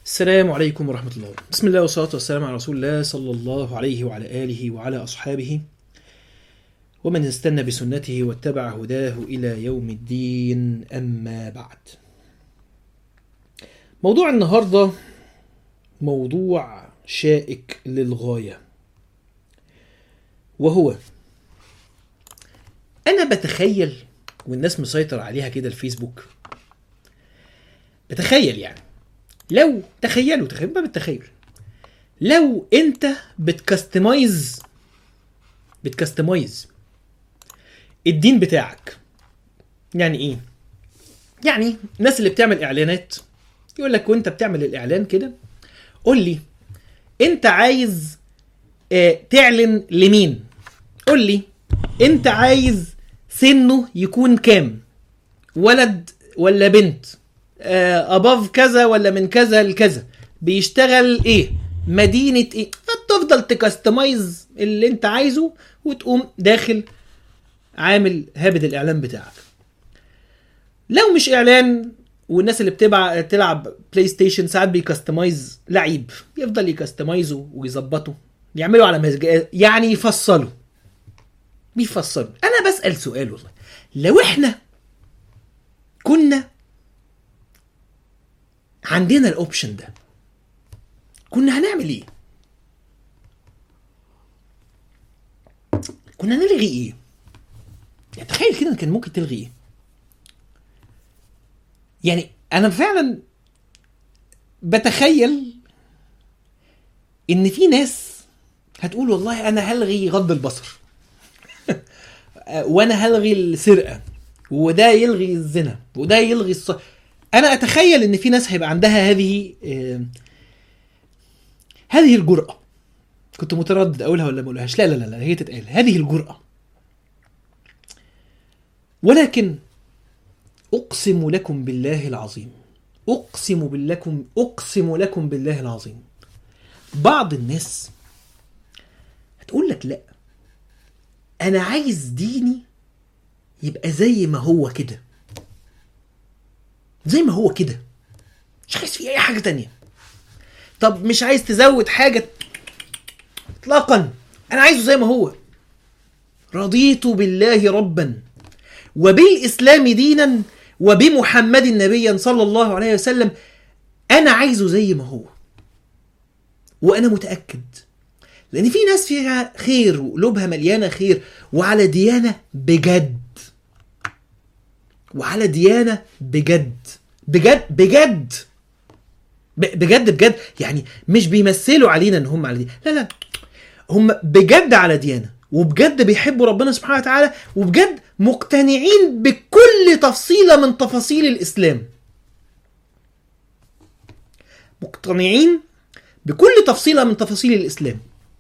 السلام عليكم ورحمة الله بسم الله والصلاة والسلام على رسول الله صلى الله عليه وعلى آله وعلى أصحابه ومن استنى بسنته واتبع هداه إلى يوم الدين أما بعد موضوع النهاردة موضوع شائك للغاية وهو أنا بتخيل والناس مسيطر عليها كده الفيسبوك بتخيل يعني لو تخيلوا تخيلوا بقى بالتخيل لو انت بتكستمايز بتكستمايز الدين بتاعك يعني ايه يعني الناس اللي بتعمل اعلانات يقول لك وانت بتعمل الاعلان كده قول لي انت عايز اه تعلن لمين قول لي انت عايز سنه يكون كام ولد ولا بنت اباف كذا ولا من كذا لكذا بيشتغل ايه مدينه ايه تفضل تكستمايز اللي انت عايزه وتقوم داخل عامل هابد الاعلان بتاعك لو مش اعلان والناس اللي بتبع تلعب بلاي ستيشن ساعات بيكستمايز لعيب يفضل يكستمايزه ويظبطه يعملوا على مزج يعني يفصلوا بيفصلوا انا بسال سؤال والله لو احنا كنا عندنا الاوبشن ده كنا هنعمل ايه كنا نلغي ايه يعني تخيل كده كان ممكن تلغي ايه يعني انا فعلا بتخيل ان في ناس هتقول والله انا هلغي غض البصر وانا هلغي السرقه وده يلغي الزنا وده يلغي الص... انا اتخيل ان في ناس هيبقى عندها هذه آه هذه الجرأة كنت متردد اقولها ولا ما اقولهاش لا لا لا, لا هي تتقال هذه الجرأة ولكن اقسم لكم بالله العظيم اقسم باللكم اقسم لكم بالله العظيم بعض الناس هتقول لك لا انا عايز ديني يبقى زي ما هو كده زي ما هو كده مش عايز فيه اي حاجه تانية طب مش عايز تزود حاجه اطلاقا انا عايزه زي ما هو رضيت بالله ربا وبالاسلام دينا وبمحمد نبيا صلى الله عليه وسلم انا عايزه زي ما هو وانا متاكد لان في ناس فيها خير وقلوبها مليانه خير وعلى ديانه بجد وعلى ديانه بجد بجد بجد بجد بجد يعني مش بيمثلوا علينا ان هم على ديانه لا لا هم بجد على ديانه وبجد بيحبوا ربنا سبحانه وتعالى وبجد مقتنعين بكل تفصيله من تفاصيل الاسلام مقتنعين بكل تفصيله من تفاصيل الاسلام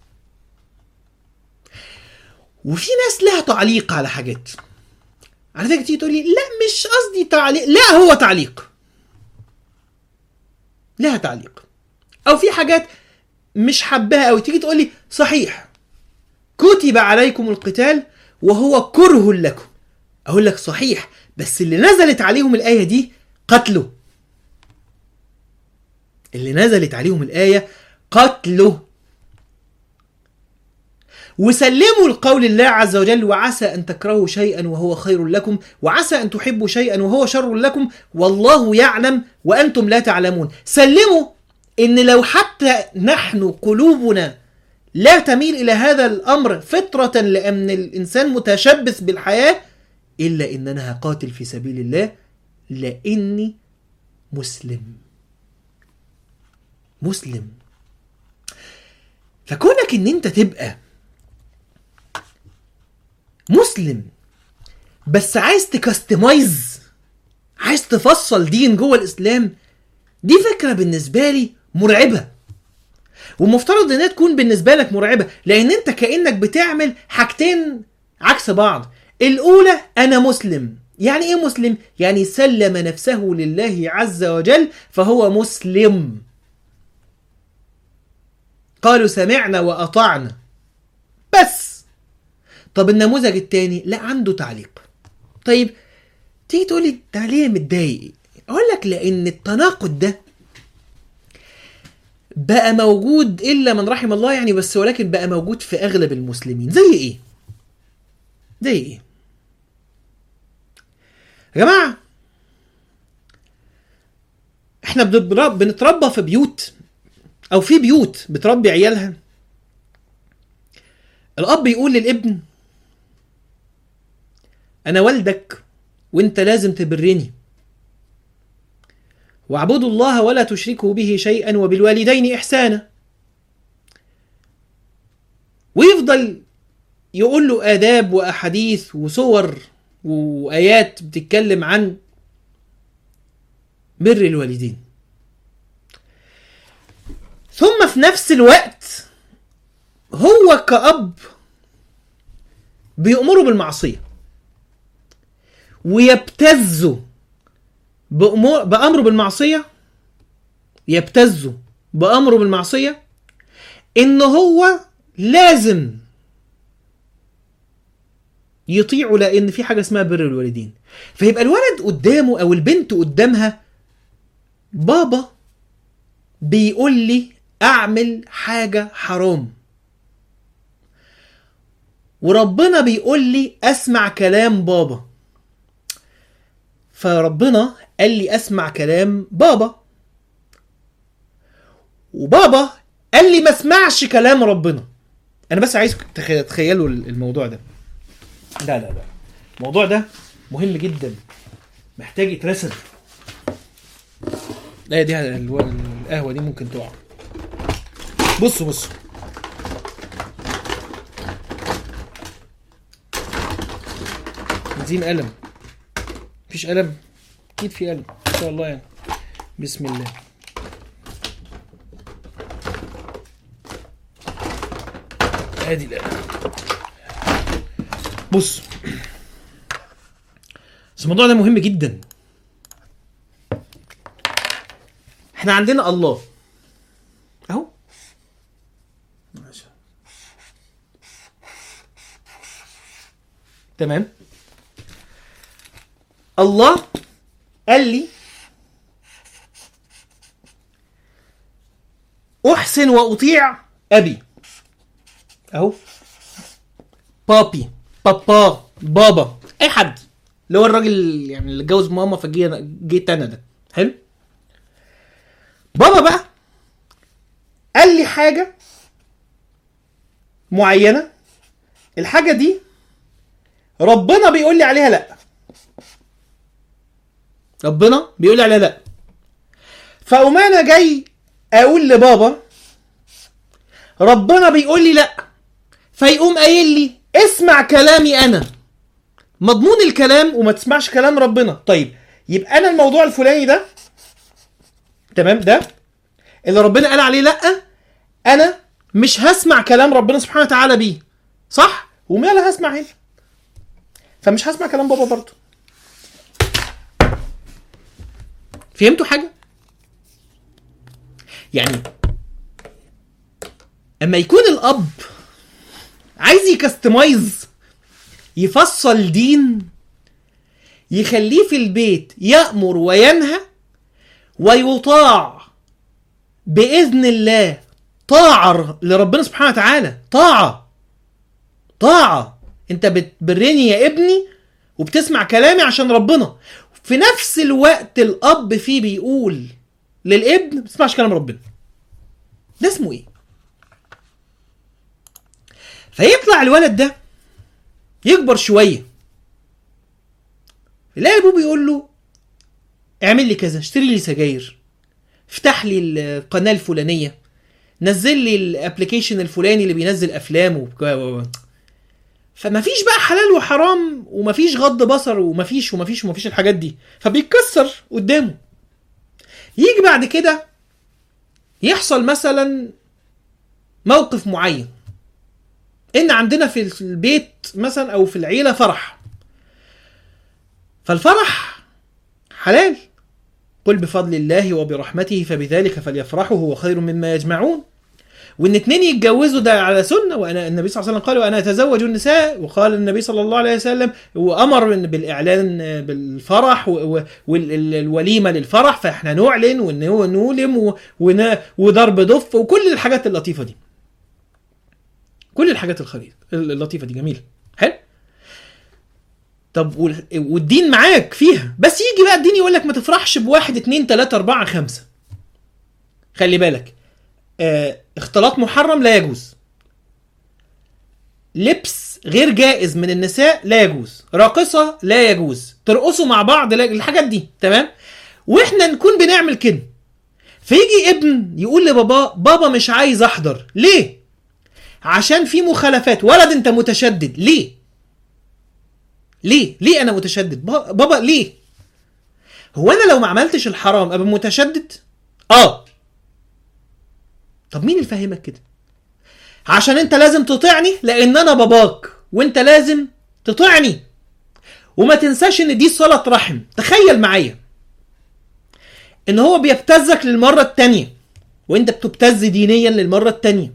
وفي ناس لها تعليق على حاجات على فكره تيجي تقول لي لا مش قصدي تعليق لا هو تعليق لها تعليق او في حاجات مش حباها قوي تيجي تقول لي صحيح كتب عليكم القتال وهو كره لكم اقول لك صحيح بس اللي نزلت عليهم الايه دي قتله اللي نزلت عليهم الايه قتله وسلموا القول الله عز وجل وعسى أن تكرهوا شيئا وهو خير لكم وعسى أن تحبوا شيئا وهو شر لكم والله يعلم وأنتم لا تعلمون سلموا إن لو حتى نحن قلوبنا لا تميل إلى هذا الأمر فطرة لأن الإنسان متشبث بالحياة إلا إننا هقاتل في سبيل الله لإني مسلم مسلم فكونك إن أنت تبقى مسلم بس عايز تكستمايز عايز تفصل دين جوه الاسلام دي فكره بالنسبه لي مرعبه ومفترض انها تكون بالنسبه لك مرعبه لان انت كانك بتعمل حاجتين عكس بعض الاولى انا مسلم يعني ايه مسلم يعني سلم نفسه لله عز وجل فهو مسلم قالوا سمعنا واطعنا بس طب النموذج التاني لا عنده تعليق طيب تيجي تقولي انت ليه متضايق اقول لك لان التناقض ده بقى موجود الا من رحم الله يعني بس ولكن بقى موجود في اغلب المسلمين زي ايه زي ايه يا جماعه احنا بنبر- بنتربى في بيوت او في بيوت بتربي عيالها الاب يقول للابن انا والدك وانت لازم تبرني واعبدوا الله ولا تشركوا به شيئا وبالوالدين احسانا ويفضل يقول له آداب وأحاديث وصور وآيات بتتكلم عن بر الوالدين ثم في نفس الوقت هو كأب بيأمره بالمعصية ويبتزه بأمور بأمره بالمعصية يبتزه بأمره بالمعصية إن هو لازم يطيعوا لان في حاجه اسمها بر الوالدين فيبقى الولد قدامه او البنت قدامها بابا بيقول لي اعمل حاجه حرام وربنا بيقول لي اسمع كلام بابا فربنا قال لي اسمع كلام بابا وبابا قال لي ما اسمعش كلام ربنا انا بس عايزكم تخ- تتخيلوا الموضوع ده لا لا لا الموضوع ده مهم جدا محتاج يترسم لا دي الو- القهوه دي ممكن تقع بصوا بصوا عايزين قلم مفيش قلم اكيد في قلم ان شاء الله يعني بسم الله ادي القلم بص بس الموضوع ده مهم جدا احنا عندنا الله اهو ماشي. تمام الله قال لي احسن واطيع ابي اهو بابي بابا بابا اي حد اللي هو الراجل يعني اللي اتجوز ماما فجي جيت انا ده حلو بابا بقى قال لي حاجه معينه الحاجه دي ربنا بيقول لي عليها لا ربنا بيقول لي عليها لا فاقوم انا جاي اقول لبابا ربنا بيقول لي لا فيقوم قايل لي اسمع كلامي انا مضمون الكلام وما تسمعش كلام ربنا طيب يبقى انا الموضوع الفلاني ده تمام ده اللي ربنا قال عليه لا انا مش هسمع كلام ربنا سبحانه وتعالى بيه صح ومالا هسمع هنا فمش هسمع كلام بابا برضه فهمتوا حاجه يعني اما يكون الاب عايز يكستمايز يفصل دين يخليه في البيت يأمر وينهى ويطاع بإذن الله طاعة لربنا سبحانه وتعالى طاعة طاعة انت بتبرني يا ابني وبتسمع كلامي عشان ربنا في نفس الوقت الاب فيه بيقول للابن ما تسمعش كلام ربنا ده اسمه ايه فيطلع الولد ده يكبر شويه يلاقي ابوه بيقول له اعمل لي كذا اشتري لي سجاير افتح لي القناه الفلانيه نزل لي الابلكيشن الفلاني اللي بينزل افلام وبك... فما فيش بقى حلال وحرام وما فيش غض بصر وما فيش وما فيش وما فيش الحاجات دي فبيتكسر قدامه يجي بعد كده يحصل مثلا موقف معين ان عندنا في البيت مثلا او في العيله فرح فالفرح حلال قل بفضل الله وبرحمته فبذلك فليفرحوا هو خير مما يجمعون وان اتنين يتجوزوا ده على سنه وانا النبي صلى الله عليه وسلم قال وانا اتزوج النساء وقال النبي صلى الله عليه وسلم وامر إن بالاعلان بالفرح والوليمه للفرح فاحنا نعلن ونولم و- ون- وضرب دف وكل الحاجات اللطيفه دي كل الحاجات الخليط اللطيفه دي جميله حلو طب وال- والدين معاك فيها بس يجي بقى الدين يقول لك ما تفرحش بواحد اتنين تلاته اربعه خمسه خلي بالك آه اختلاط محرم لا يجوز لبس غير جائز من النساء لا يجوز راقصة لا يجوز ترقصوا مع بعض لا الحاجات دي تمام واحنا نكون بنعمل كده فيجي ابن يقول لبابا بابا مش عايز احضر ليه عشان في مخالفات ولد انت متشدد ليه ليه ليه انا متشدد با- بابا ليه هو انا لو ما عملتش الحرام ابقى متشدد اه طب مين اللي فهمك كده عشان انت لازم تطيعني لان انا باباك وانت لازم تطيعني وما تنساش ان دي صلة رحم تخيل معايا ان هو بيبتزك للمرة التانية وانت بتبتز دينيا للمرة التانية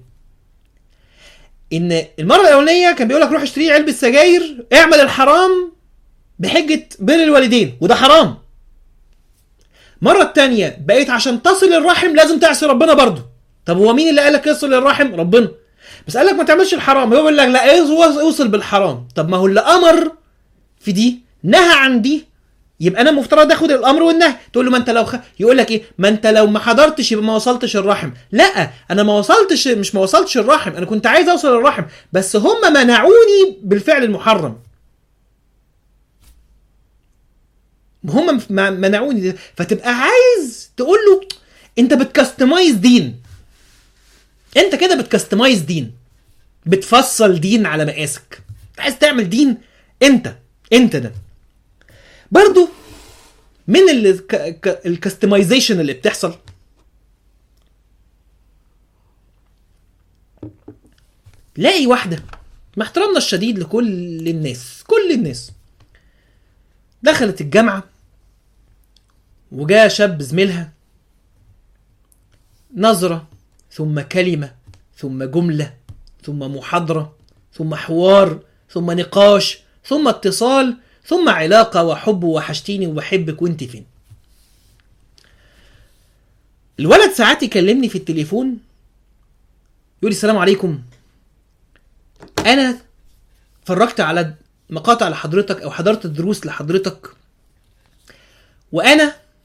ان المرة الاولانية كان بيقولك روح اشتري علبة سجاير اعمل الحرام بحجة بر الوالدين وده حرام مرة التانية بقيت عشان تصل الرحم لازم تعصي ربنا برضه طب هو مين اللي قالك يصل الرحم ربنا بس قالك ما تعملش الحرام هو بيقول لك لا اوصل اوصل بالحرام طب ما هو اللي امر في دي نهى عن دي يبقى انا مفترض اخد الامر والنهي تقول له ما انت لو خ... يقول لك ايه ما انت لو ما حضرتش يبقى ما وصلتش الرحم لا انا ما وصلتش مش ما وصلتش الرحم انا كنت عايز اوصل الرحم بس هم منعوني بالفعل المحرم هم م- منعوني ده. فتبقى عايز تقول له انت بتكستمايز دين انت كده بتكستمايز دين بتفصل دين على مقاسك عايز تعمل دين انت انت ده برضو من الكستمايزيشن اللي بتحصل لاقي واحده مع احترامنا الشديد لكل الناس كل الناس دخلت الجامعه وجاء شاب زميلها نظره ثم كلمه ثم جمله ثم محاضره ثم حوار ثم نقاش ثم اتصال ثم علاقة وحب وحشتيني وبحبك وانت فين الولد ساعات يكلمني في التليفون يقول لي السلام عليكم انا اتفرجت على مقاطع لحضرتك او حضرت دروس لحضرتك وانا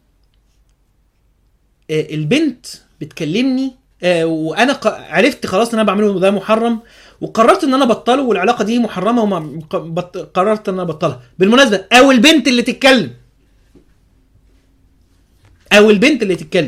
آه، البنت بتكلمني آه، وانا ق- عرفت خلاص ان انا بعمله ده محرم وقررت ان انا ابطله والعلاقه دي محرمه وما ق- بط- قررت ان انا ابطلها بالمناسبه او البنت اللي تتكلم او البنت اللي تتكلم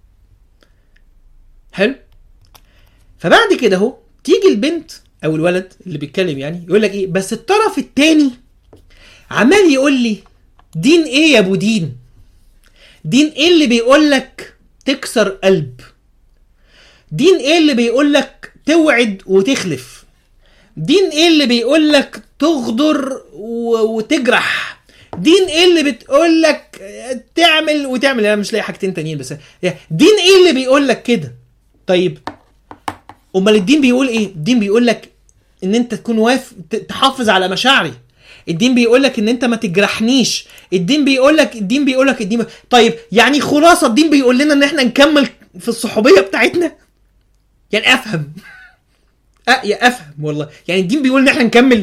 حلو فبعد كده اهو تيجي البنت او الولد اللي بيتكلم يعني يقول لك ايه بس الطرف التاني عمال يقول لي دين ايه يا ابو دين دين ايه اللي بيقول لك تكسر قلب دين ايه اللي بيقول لك توعد وتخلف دين ايه اللي بيقول لك تغدر و- وتجرح دين ايه اللي بتقول لك تعمل وتعمل انا مش لاقي حاجتين تانيين بس دين ايه اللي بيقول لك كده طيب امال الدين بيقول ايه الدين بيقول لك ان انت تكون واقف ت- تحافظ على مشاعري الدين بيقول لك ان انت ما تجرحنيش الدين بيقول لك الدين بيقول لك الدين طيب يعني خلاصه الدين بيقول لنا ان احنا نكمل في الصحوبيه بتاعتنا يعني افهم أه يا افهم والله يعني الدين بيقول ان احنا نكمل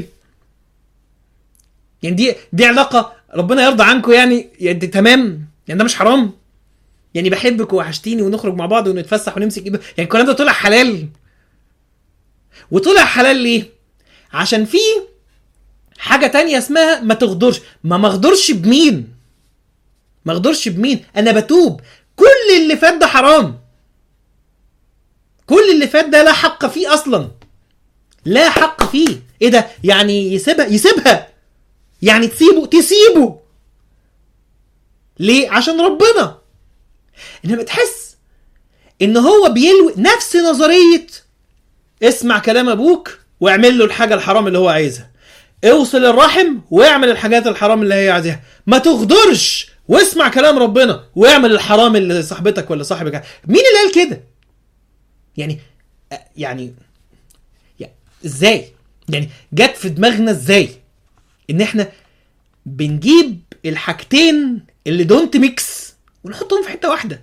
يعني دي دي علاقه ربنا يرضى عنكم يعني يعني دي تمام يعني ده مش حرام يعني بحبك وحشتيني ونخرج مع بعض ونتفسح ونمسك ايد يعني الكلام ده طلع حلال وطلع حلال ليه عشان في حاجه تانية اسمها ما تغدرش ما مغدرش بمين ما اغدرش بمين انا بتوب كل اللي فات ده حرام كل اللي فات ده لا حق فيه اصلا لا حق فيه ايه ده يعني يسيبها يسيبها يعني تسيبه تسيبه ليه عشان ربنا انما تحس ان هو بيلوي نفس نظريه اسمع كلام ابوك واعمل له الحاجه الحرام اللي هو عايزها اوصل الرحم واعمل الحاجات الحرام اللي هي عايزاها ما تغدرش واسمع كلام ربنا واعمل الحرام اللي صاحبتك ولا صاحبك مين اللي قال كده يعني يعني يعني ازاي يعني جت في دماغنا ازاي ان احنا بنجيب الحاجتين اللي دونت ميكس ونحطهم في حته واحده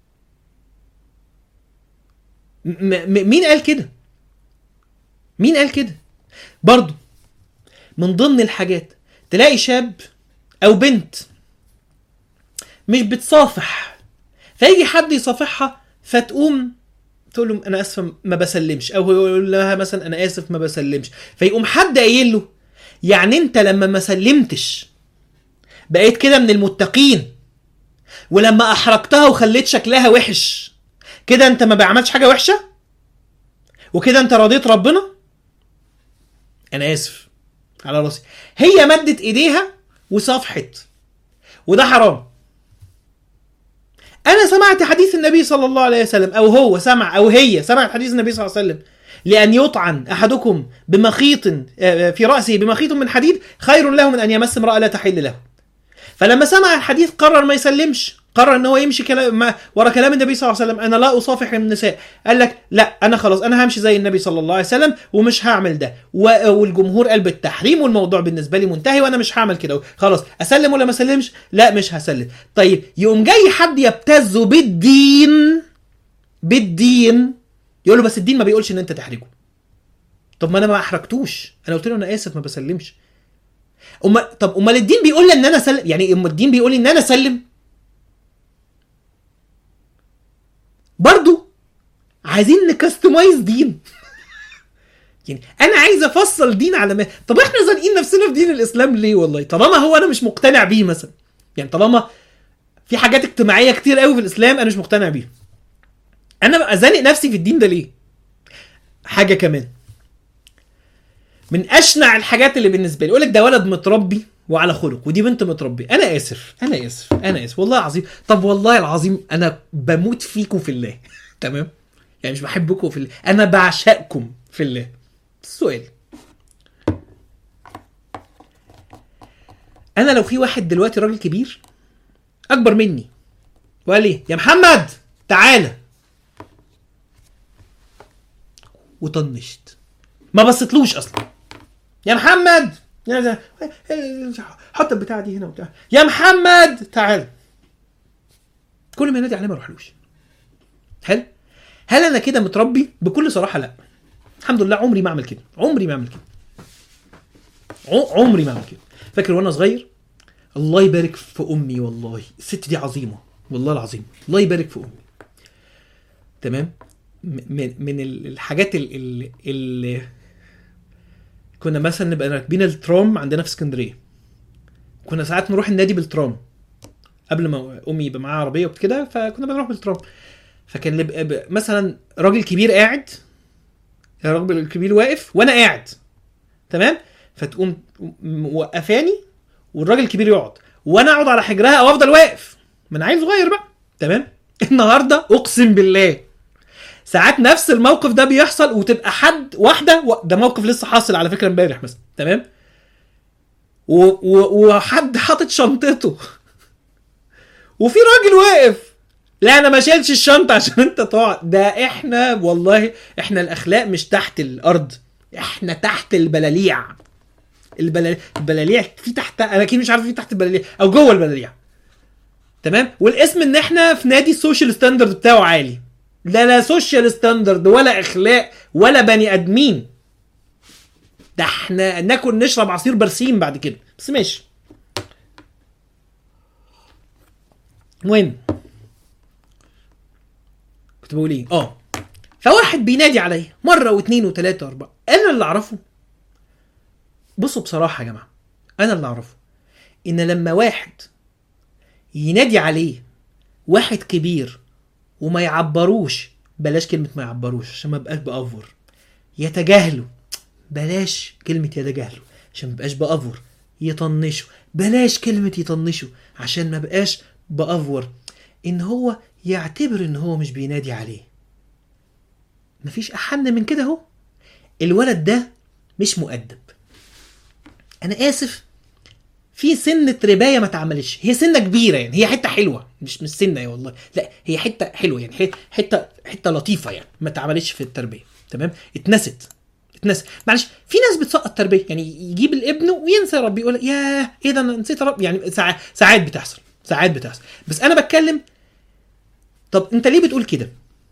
م- م- مين قال كده مين قال كده برضو من ضمن الحاجات تلاقي شاب او بنت مش بتصافح فيجي حد يصافحها فتقوم تقول له انا اسفه ما بسلمش او هو يقول لها مثلا انا اسف ما بسلمش فيقوم حد قايل له يعني انت لما ما سلمتش بقيت كده من المتقين ولما احرجتها وخليت شكلها وحش كده انت ما بعملش حاجه وحشه وكده انت رضيت ربنا انا اسف على راسي هي مدت ايديها وصافحت وده حرام انا سمعت حديث النبي صلى الله عليه وسلم او هو سمع او هي سمعت حديث النبي صلى الله عليه وسلم لان يطعن احدكم بمخيط آه، في راسه بمخيط من حديد خير له من ان يمس امراه لا تحل له فلما سمع الحديث قرر ما يسلمش قرر ان هو يمشي كلام ما ورا كلام النبي صلى الله عليه وسلم انا لا اصافح النساء قال لك لا انا خلاص انا همشي زي النبي صلى الله عليه وسلم ومش هعمل ده و- والجمهور قال بالتحريم والموضوع بالنسبه لي منتهي وانا مش هعمل كده خلاص اسلم ولا ما اسلمش لا مش هسلم طيب يقوم جاي حد يبتزه بالدين بالدين يقول له بس الدين ما بيقولش ان انت تحرجه طب ما انا ما احرجتوش انا قلت له انا اسف ما بسلمش أم... طب امال الدين بيقول لي ان انا اسلم يعني اما الدين بيقول لي ان انا اسلم برضو عايزين نكستمايز دين يعني انا عايز افصل دين على ما طب احنا زانقين نفسنا في دين الاسلام ليه والله طالما هو انا مش مقتنع بيه مثلا يعني طالما في حاجات اجتماعيه كتير قوي في الاسلام انا مش مقتنع بيها انا بقى زانق نفسي في الدين ده ليه حاجه كمان من اشنع الحاجات اللي بالنسبه لي يقول لك ده ولد متربي وعلى خلق ودي بنت متربي انا اسف انا اسف انا اسف والله العظيم طب والله العظيم انا بموت فيكم في الله تمام يعني مش بحبكم في الله انا بعشقكم في الله السؤال انا لو في واحد دلوقتي راجل كبير اكبر مني وقال لي يا محمد تعالى وطنشت ما بصيتلوش اصلا يا محمد يا حط البتاعه دي هنا وبتاع يا محمد تعال كل ما ينادي عليه ما اروحلوش حلو هل انا كده متربي بكل صراحه لا الحمد لله عمري ما اعمل كده عمري ما اعمل كده ع- عمري ما اعمل كده فاكر وانا صغير الله يبارك في امي والله الست دي عظيمه والله العظيم الله يبارك في امي تمام م- من من ال- الحاجات اللي, اللي كنا مثلا نبقى راكبين الترام عندنا في اسكندريه كنا ساعات نروح النادي بالترام قبل ما امي يبقى معاها عربيه وكده فكنا بنروح بالترام فكان اللي بقى- بقى مثلا راجل كبير قاعد الراجل الكبير واقف وانا قاعد تمام فتقوم موقفاني والراجل الكبير يقعد وانا اقعد على حجرها او افضل واقف ما انا عيل صغير بقى تمام النهارده اقسم بالله ساعات نفس الموقف ده بيحصل وتبقى حد واحده و- ده موقف لسه حاصل على فكره امبارح مثلا تمام و... و... وحد حاطط شنطته وفي راجل واقف لا انا ما شيلش الشنطه عشان انت تقعد ده احنا والله احنا الاخلاق مش تحت الارض احنا تحت البلاليع البلاليع, البلاليع في تحت انا اكيد مش عارف في تحت البلاليع او جوه البلاليع تمام والاسم ان احنا في نادي السوشيال ستاندرد بتاعه عالي لا لا سوشيال ستاندرد ولا اخلاق ولا بني ادمين ده احنا ناكل نشرب عصير برسيم بعد كده بس ماشي المهم كنت بقول ايه اه فواحد بينادي عليا مره واثنين وثلاثه واربعه انا اللي اعرفه بصوا بصراحه يا جماعه انا اللي اعرفه ان لما واحد ينادي عليه واحد كبير وما يعبروش بلاش كلمه ما يعبروش عشان ما بقاش بافور يتجاهلوا بلاش كلمه يتجاهلوا عشان ما بقاش بافور يطنشوا بلاش كلمه يطنشوا عشان ما بقاش بافور ان هو يعتبر ان هو مش بينادي عليه مفيش احن من كده اهو الولد ده مش مؤدب انا اسف في سنة رباية ما اتعملتش هي سنة كبيرة يعني هي حتة حلوة مش مش سنة يا والله لا هي حتة حلوة يعني حتة حتة, حتة لطيفة يعني ما اتعملتش في التربية تمام اتنست اتنست معلش في ناس بتسقط تربيه يعني يجيب الابن وينسى ربي يقول ياه ايه ده انا نسيت ربي يعني ساعات ساعات بتحصل ساعات بتحصل بس انا بتكلم طب انت ليه بتقول كده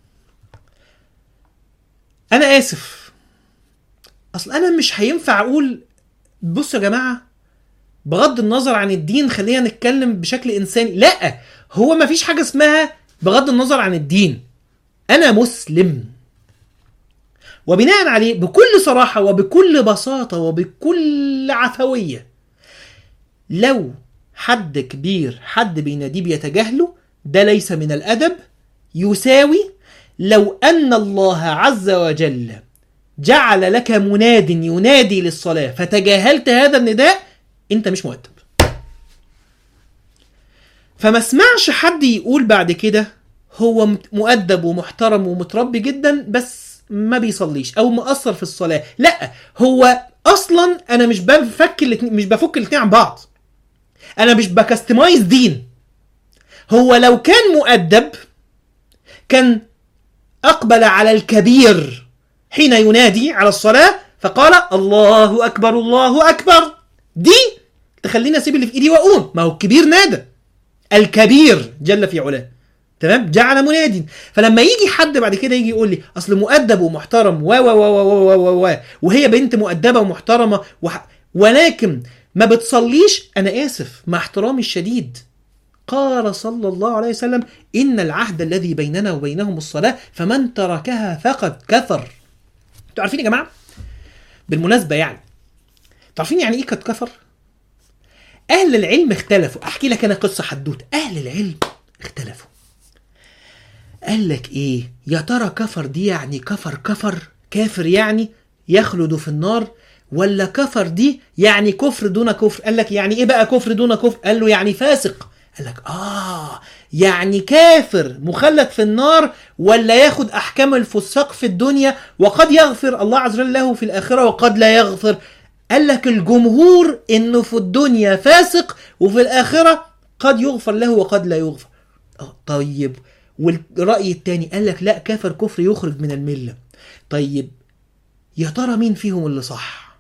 انا اسف اصل انا مش هينفع اقول بصوا يا جماعه بغض النظر عن الدين خلينا نتكلم بشكل انساني لا هو ما فيش حاجه اسمها بغض النظر عن الدين انا مسلم وبناء عليه بكل صراحه وبكل بساطه وبكل عفويه لو حد كبير حد بيناديه بيتجاهله ده ليس من الادب يساوي لو ان الله عز وجل جعل لك مناد ينادي للصلاه فتجاهلت هذا النداء انت مش مؤدب فما اسمعش حد يقول بعد كده هو مؤدب ومحترم ومتربي جدا بس ما بيصليش او مقصر في الصلاه لا هو اصلا انا مش بفك الاتنين مش بفك الاثنين عن بعض انا مش بكستمايز دين هو لو كان مؤدب كان اقبل على الكبير حين ينادي على الصلاه فقال الله اكبر الله اكبر دي تخليني اسيب اللي في ايدي واقوم ما هو الكبير نادى الكبير جل في علاه تمام جعل مناد فلما يجي حد بعد كده يجي يقول لي اصل مؤدب ومحترم و و و و و و وهي بنت مؤدبه ومحترمه وح... ولكن ما بتصليش انا اسف مع احترامي الشديد قال صلى الله عليه وسلم ان العهد الذي بيننا وبينهم الصلاه فمن تركها فقد كفر انتوا عارفين يا جماعه بالمناسبه يعني عارفين يعني ايه قد كفر اهل العلم اختلفوا احكي لك انا قصه حدوته اهل العلم اختلفوا قال لك ايه يا ترى كفر دي يعني كفر كفر كافر يعني يخلد في النار ولا كفر دي يعني كفر دون كفر قال لك يعني ايه بقى كفر دون كفر قال له يعني فاسق قال لك اه يعني كافر مخلد في النار ولا ياخد احكام الفساق في الدنيا وقد يغفر الله عز وجل له في الاخره وقد لا يغفر قال لك الجمهور انه في الدنيا فاسق وفي الاخره قد يغفر له وقد لا يغفر آه طيب والرأي التاني قال لك لا كافر كفر يخرج من الملة طيب يا ترى مين فيهم اللي صح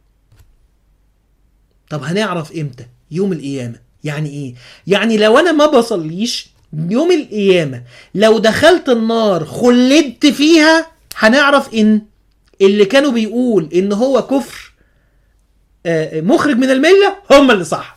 طب هنعرف امتى يوم القيامة يعني ايه يعني لو انا ما بصليش يوم القيامة لو دخلت النار خلدت فيها هنعرف ان اللي كانوا بيقول ان هو كفر مخرج من الملة هم اللي صح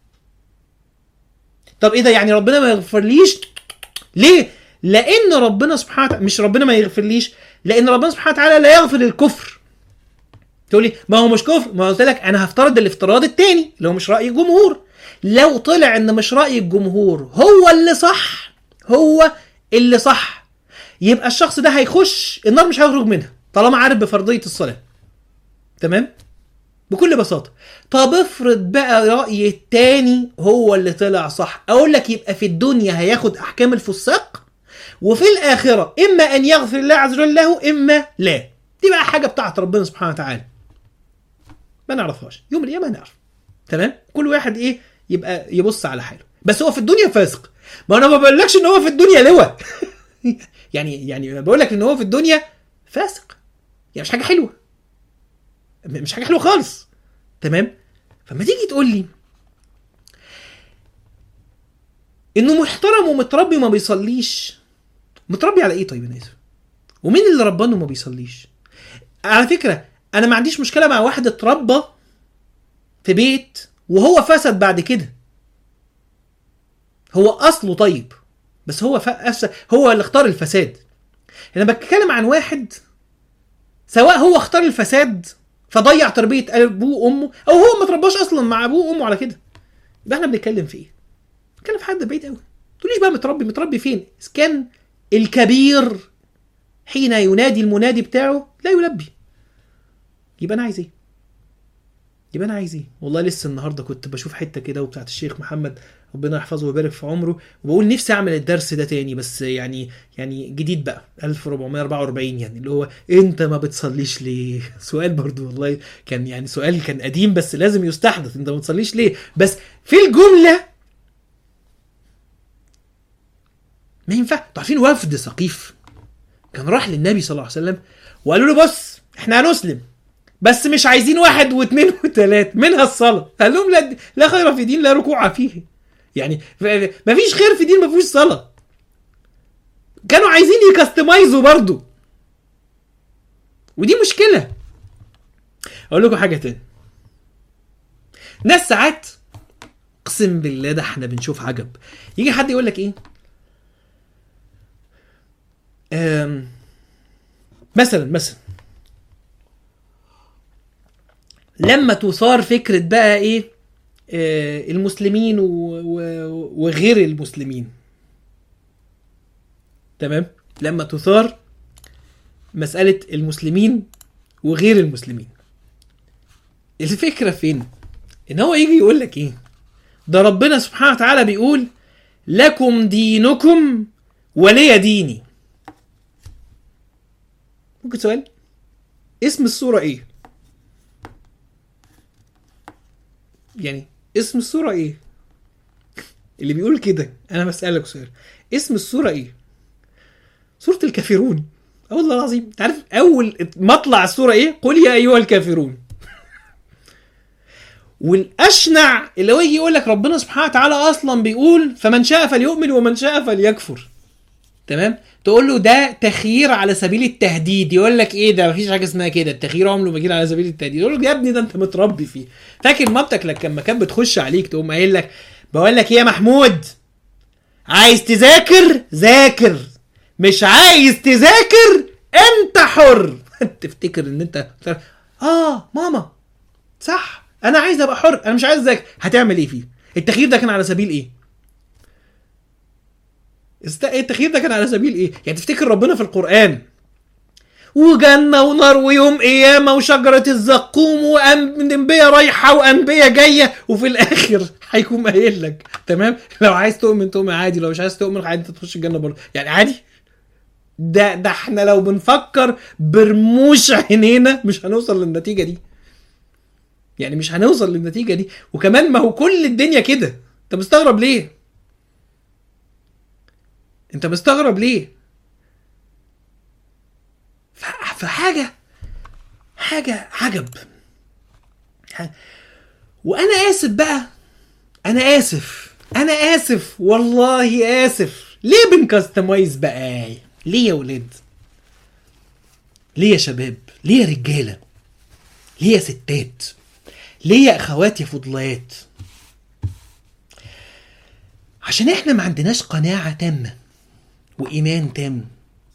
طب ايه ده يعني ربنا ما يغفرليش ليه لان ربنا سبحانه وتعالى مش ربنا ما يغفرليش لان ربنا سبحانه وتعالى لا يغفر الكفر تقول لي ما هو مش كفر ما قلت لك انا هفترض الافتراض الثاني اللي هو مش راي الجمهور لو طلع ان مش راي الجمهور هو اللي صح هو اللي صح يبقى الشخص ده هيخش النار مش هيخرج منها طالما عارف بفرضيه الصلاه تمام بكل بساطه طب افرض بقى راي التاني هو اللي طلع صح اقول لك يبقى في الدنيا هياخد احكام الفساق وفي الآخرة إما أن يغفر الله عز وجل له إما لا دي بقى حاجة بتاعت ربنا سبحانه وتعالى ما نعرفهاش يوم القيامة هنعرف تمام كل واحد إيه يبقى يبص على حاله بس هو في الدنيا فاسق ما أنا ما بقولكش إن هو في الدنيا لواء يعني يعني بقول لك إن هو في الدنيا فاسق يعني مش حاجة حلوة مش حاجة حلوة خالص تمام فما تيجي تقول لي انه محترم ومتربي وما بيصليش متربي على ايه طيب انا اسف ومين اللي ربانه ما بيصليش على فكره انا ما عنديش مشكله مع واحد اتربى في بيت وهو فسد بعد كده هو اصله طيب بس هو فأس هو اللي اختار الفساد انا بتكلم عن واحد سواء هو اختار الفساد فضيع تربيه ابوه وامه او هو ما ترباش اصلا مع ابوه وامه على كده يبقى احنا بنتكلم في ايه بنتكلم في حد بعيد قوي تقوليش بقى متربي متربي فين كان الكبير حين ينادي المنادي بتاعه لا يلبي يبقى انا عايز ايه يبقى انا عايز ايه والله لسه النهارده كنت بشوف حته كده وبتاعت الشيخ محمد ربنا يحفظه ويبارك في عمره وبقول نفسي اعمل الدرس ده تاني بس يعني يعني جديد بقى 1444 يعني اللي هو انت ما بتصليش ليه سؤال برضو والله كان يعني سؤال كان قديم بس لازم يستحدث انت ما بتصليش ليه بس في الجمله ما ينفع عارفين وفد ثقيف كان راح للنبي صلى الله عليه وسلم وقالوا له بص احنا هنسلم بس مش عايزين واحد واثنين وثلاث منها الصلاه قال لهم لا لا خير في دين لا ركوع فيه يعني ما فيش خير في دين ما فيهوش صلاه كانوا عايزين يكستمايزوا برضو ودي مشكله اقول لكم حاجه تاني ناس ساعات اقسم بالله ده احنا بنشوف عجب يجي حد يقول لك ايه أم مثلا مثلا لما تثار فكره بقى ايه آه المسلمين و... و... وغير المسلمين تمام لما تثار مساله المسلمين وغير المسلمين الفكره فين ان هو يجي يقول لك ايه ده ربنا سبحانه وتعالى بيقول لكم دينكم ولي ديني ممكن سؤال اسم السورة ايه يعني اسم السورة ايه اللي بيقول كده انا بسألك سؤال اسم السورة ايه سورة الكافرون اه والله العظيم انت عارف اول مطلع السورة ايه قل يا ايها الكافرون والاشنع اللي هو يجي يقول لك ربنا سبحانه وتعالى اصلا بيقول فمن شاء فليؤمن ومن شاء فليكفر تمام تقول له ده تخيير على سبيل التهديد يقول لك ايه ده مفيش حاجه اسمها كده التخيير عمره ما جه على سبيل التهديد يقول لك يا ابني ده انت متربي فيه فاكر مامتك لك لما كانت بتخش عليك تقوم قايل لك بقول لك ايه يا محمود عايز تذاكر ذاكر مش عايز تذاكر انت حر تفتكر ان انت اه ماما صح انا عايز ابقى حر انا مش عايز اذاكر هتعمل ايه فيه التخيير ده كان على سبيل ايه است... التخيير ده كان على سبيل ايه يعني تفتكر ربنا في القران وجنه ونار ويوم قيامه وشجره الزقوم وانبياء رايحه وانبياء جايه وفي الاخر هيكون قايل لك تمام لو عايز تؤمن تؤمن عادي لو مش عايز تؤمن عادي انت تخش الجنه برضه يعني عادي ده ده احنا لو بنفكر برموش عينينا مش هنوصل للنتيجه دي يعني مش هنوصل للنتيجه دي وكمان ما هو كل الدنيا كده انت مستغرب ليه انت مستغرب ليه فحاجه حاجه عجب وانا اسف بقى انا اسف انا اسف والله اسف ليه بنكستمايز بقى ليه يا ولاد ليه يا شباب ليه يا رجاله ليه يا ستات ليه يا اخواتي فضلات عشان احنا ما عندناش قناعه تامه وايمان تام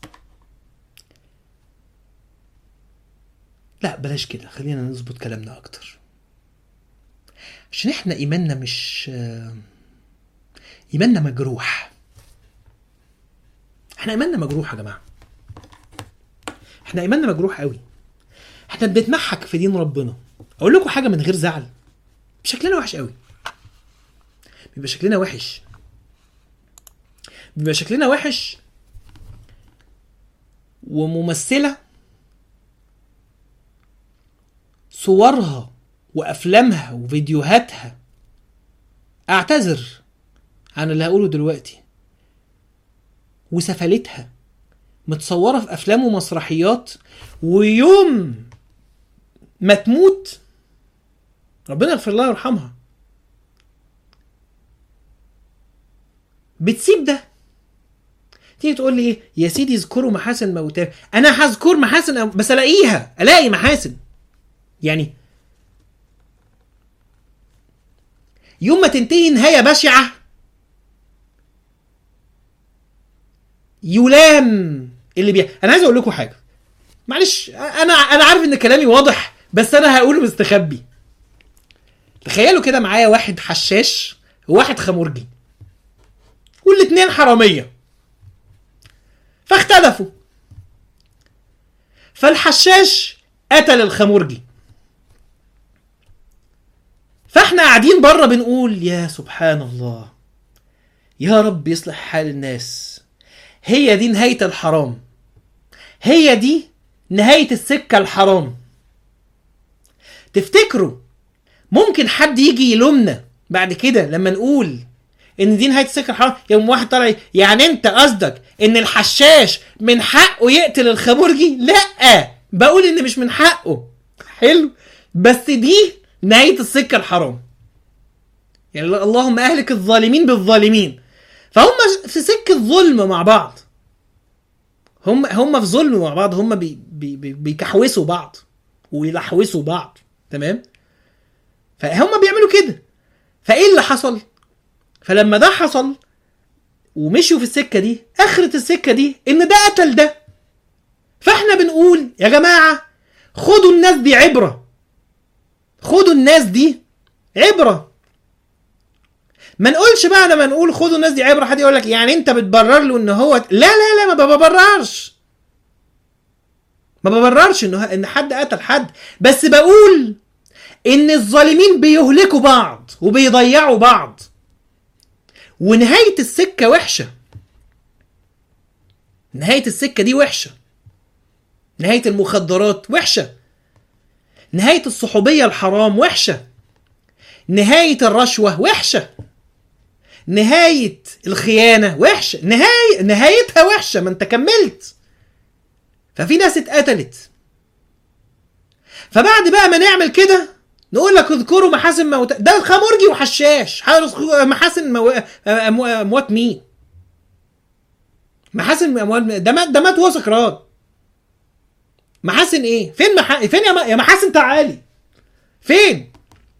لا بلاش كده خلينا نظبط كلامنا اكتر عشان احنا ايماننا مش ايماننا مجروح احنا ايماننا مجروح يا جماعه احنا ايماننا مجروح قوي احنا بنتمحك في دين ربنا اقول لكم حاجه من غير زعل شكلنا وحش قوي بيبقى شكلنا وحش بيبقى شكلنا وحش وممثله صورها وافلامها وفيديوهاتها اعتذر عن اللي هقوله دلوقتي وسفلتها متصوره في افلام ومسرحيات ويوم ما تموت ربنا يغفر لها ويرحمها بتسيب ده تيجي تقول لي ايه يا سيدي اذكروا محاسن موتاه انا هذكر محاسن بس الاقيها الاقي محاسن يعني يوم ما تنتهي نهايه بشعه يلام اللي بي انا عايز اقول لكم حاجه معلش انا انا عارف ان كلامي واضح بس انا هقوله مستخبي تخيلوا كده معايا واحد حشاش وواحد خمرجي والاتنين حراميه فاختلفوا فالحشاش قتل الخمرجي فاحنا قاعدين بره بنقول يا سبحان الله يا رب يصلح حال الناس هي دي نهاية الحرام هي دي نهاية السكة الحرام تفتكروا ممكن حد يجي يلومنا بعد كده لما نقول ان دي نهايه السكه الحرام يوم واحد طالع يعني انت قصدك ان الحشاش من حقه يقتل الخمرجي لا بقول ان مش من حقه حلو بس دي نهايه السكه الحرام يعني اللهم اهلك الظالمين بالظالمين فهم في سكه ظلم مع بعض هم هم في ظلم مع بعض هم بي بي بي بيكحوسوا بعض ويلحوسوا بعض تمام فهم بيعملوا كده فايه اللي حصل فلما ده حصل ومشوا في السكه دي اخره السكه دي ان ده قتل ده فاحنا بنقول يا جماعه خدوا الناس دي عبره خدوا الناس دي عبره ما نقولش بقى لما نقول خدوا الناس دي عبره حد يقول لك يعني انت بتبرر له ان هو لا لا لا ما ببررش ما ببررش انه ان حد قتل حد بس بقول ان الظالمين بيهلكوا بعض وبيضيعوا بعض ونهايه السكه وحشه نهايه السكه دي وحشه نهايه المخدرات وحشه نهايه الصحوبيه الحرام وحشه نهايه الرشوه وحشه نهايه الخيانه وحشه نهايه نهايتها وحشه ما انت كملت ففي ناس اتقتلت فبعد بقى ما نعمل كده نقول لك اذكروا محاسن موت ده خمرجي وحشاش محاسن مو... اموات مين محاسن اموات ده مات ده مات وهو سكران محاسن ايه فين مح... فين يا, م... يا محاسن تعالي فين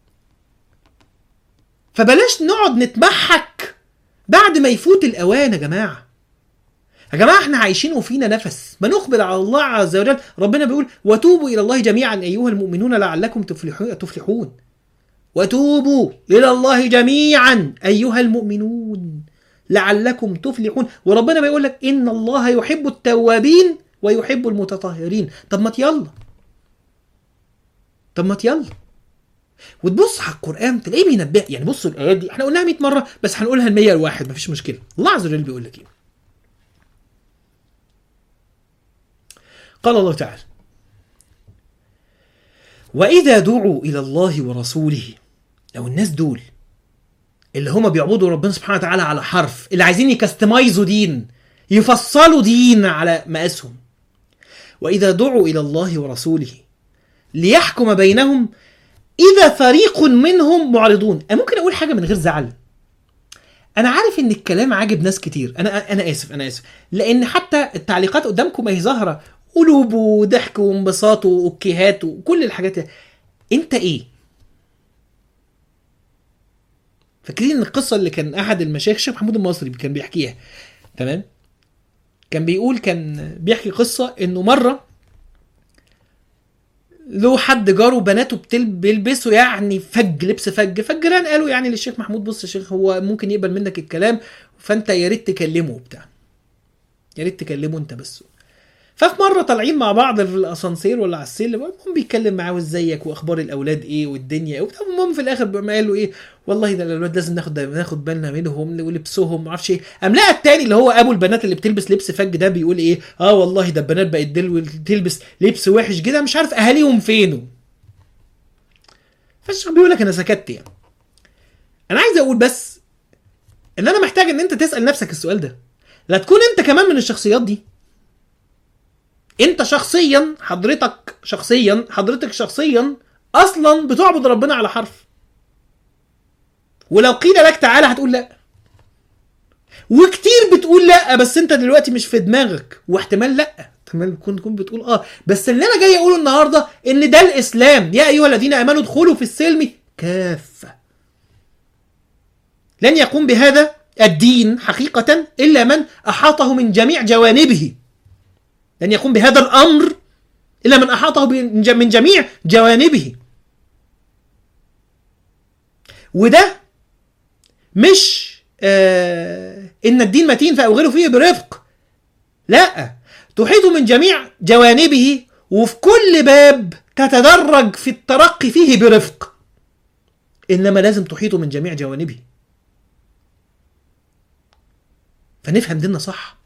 فبلاش نقعد نتمحك بعد ما يفوت الاوان يا جماعه يا جماعه احنا عايشين وفينا نفس ما نقبل على الله عز وجل ربنا بيقول وتوبوا الى الله جميعا ايها المؤمنون لعلكم تفلحون تفلحون وتوبوا الى الله جميعا ايها المؤمنون لعلكم تفلحون وربنا بيقول لك ان الله يحب التوابين ويحب المتطهرين طب ما يلا طب ما يلا وتبص على القران تلاقيه بينبه يعني بص الايات دي احنا قلناها 100 مره بس هنقولها ال 100 الواحد مفيش مشكله الله عز وجل بيقول لك ايه قال الله تعالى وإذا دعوا إلى الله ورسوله لو الناس دول اللي هما بيعبدوا ربنا سبحانه وتعالى على حرف اللي عايزين يكستمايزوا دين يفصلوا دين على مقاسهم وإذا دعوا إلى الله ورسوله ليحكم بينهم إذا فريق منهم معرضون أنا ممكن أقول حاجة من غير زعل انا عارف ان الكلام عاجب ناس كتير انا انا اسف انا اسف لان حتى التعليقات قدامكم ما هي ظاهره قلوب وضحك وانبساط واوكيهات وكل الحاجات دي. انت ايه فاكرين القصه اللي كان احد المشايخ الشيخ محمود المصري كان بيحكيها تمام كان بيقول كان بيحكي قصه انه مره له حد جاره بناته بتل... بيلبسوا يعني فج لبس فج فجران قالوا يعني للشيخ محمود بص يا شيخ هو ممكن يقبل منك الكلام فانت يا ريت تكلمه وبتاع يا ريت تكلمه انت بس ففي مره طالعين مع بعض في الاسانسير ولا على السلم المهم بيتكلم معاه وازيك واخبار الاولاد ايه والدنيا ايه وبتاع المهم في الاخر ما قال له ايه والله ده الاولاد لازم ناخد ناخد بالنا منهم ولبسهم ما اعرفش ايه قام لقى التاني اللي هو ابو البنات اللي بتلبس لبس فج ده بيقول ايه اه والله ده البنات بقت دل تلبس لبس وحش كده مش عارف اهاليهم فين فالشيخ بيقول لك انا سكت يعني انا عايز اقول بس ان انا محتاج ان انت تسال نفسك السؤال ده لا تكون انت كمان من الشخصيات دي انت شخصيا حضرتك شخصيا حضرتك شخصيا اصلا بتعبد ربنا على حرف ولو قيل لك تعالى هتقول لا وكتير بتقول لا بس انت دلوقتي مش في دماغك واحتمال لا احتمال تكون تكون بتقول اه بس اللي انا جاي اقوله النهارده ان ده الاسلام يا ايها الذين امنوا ادخلوا في السلم كافه لن يقوم بهذا الدين حقيقه الا من احاطه من جميع جوانبه لن يقوم بهذا الامر الا من احاطه من جميع جوانبه وده مش آه ان الدين متين فاوغلوا فيه برفق لا تحيط من جميع جوانبه وفي كل باب تتدرج في الترقي فيه برفق انما لازم تحيط من جميع جوانبه فنفهم ديننا صح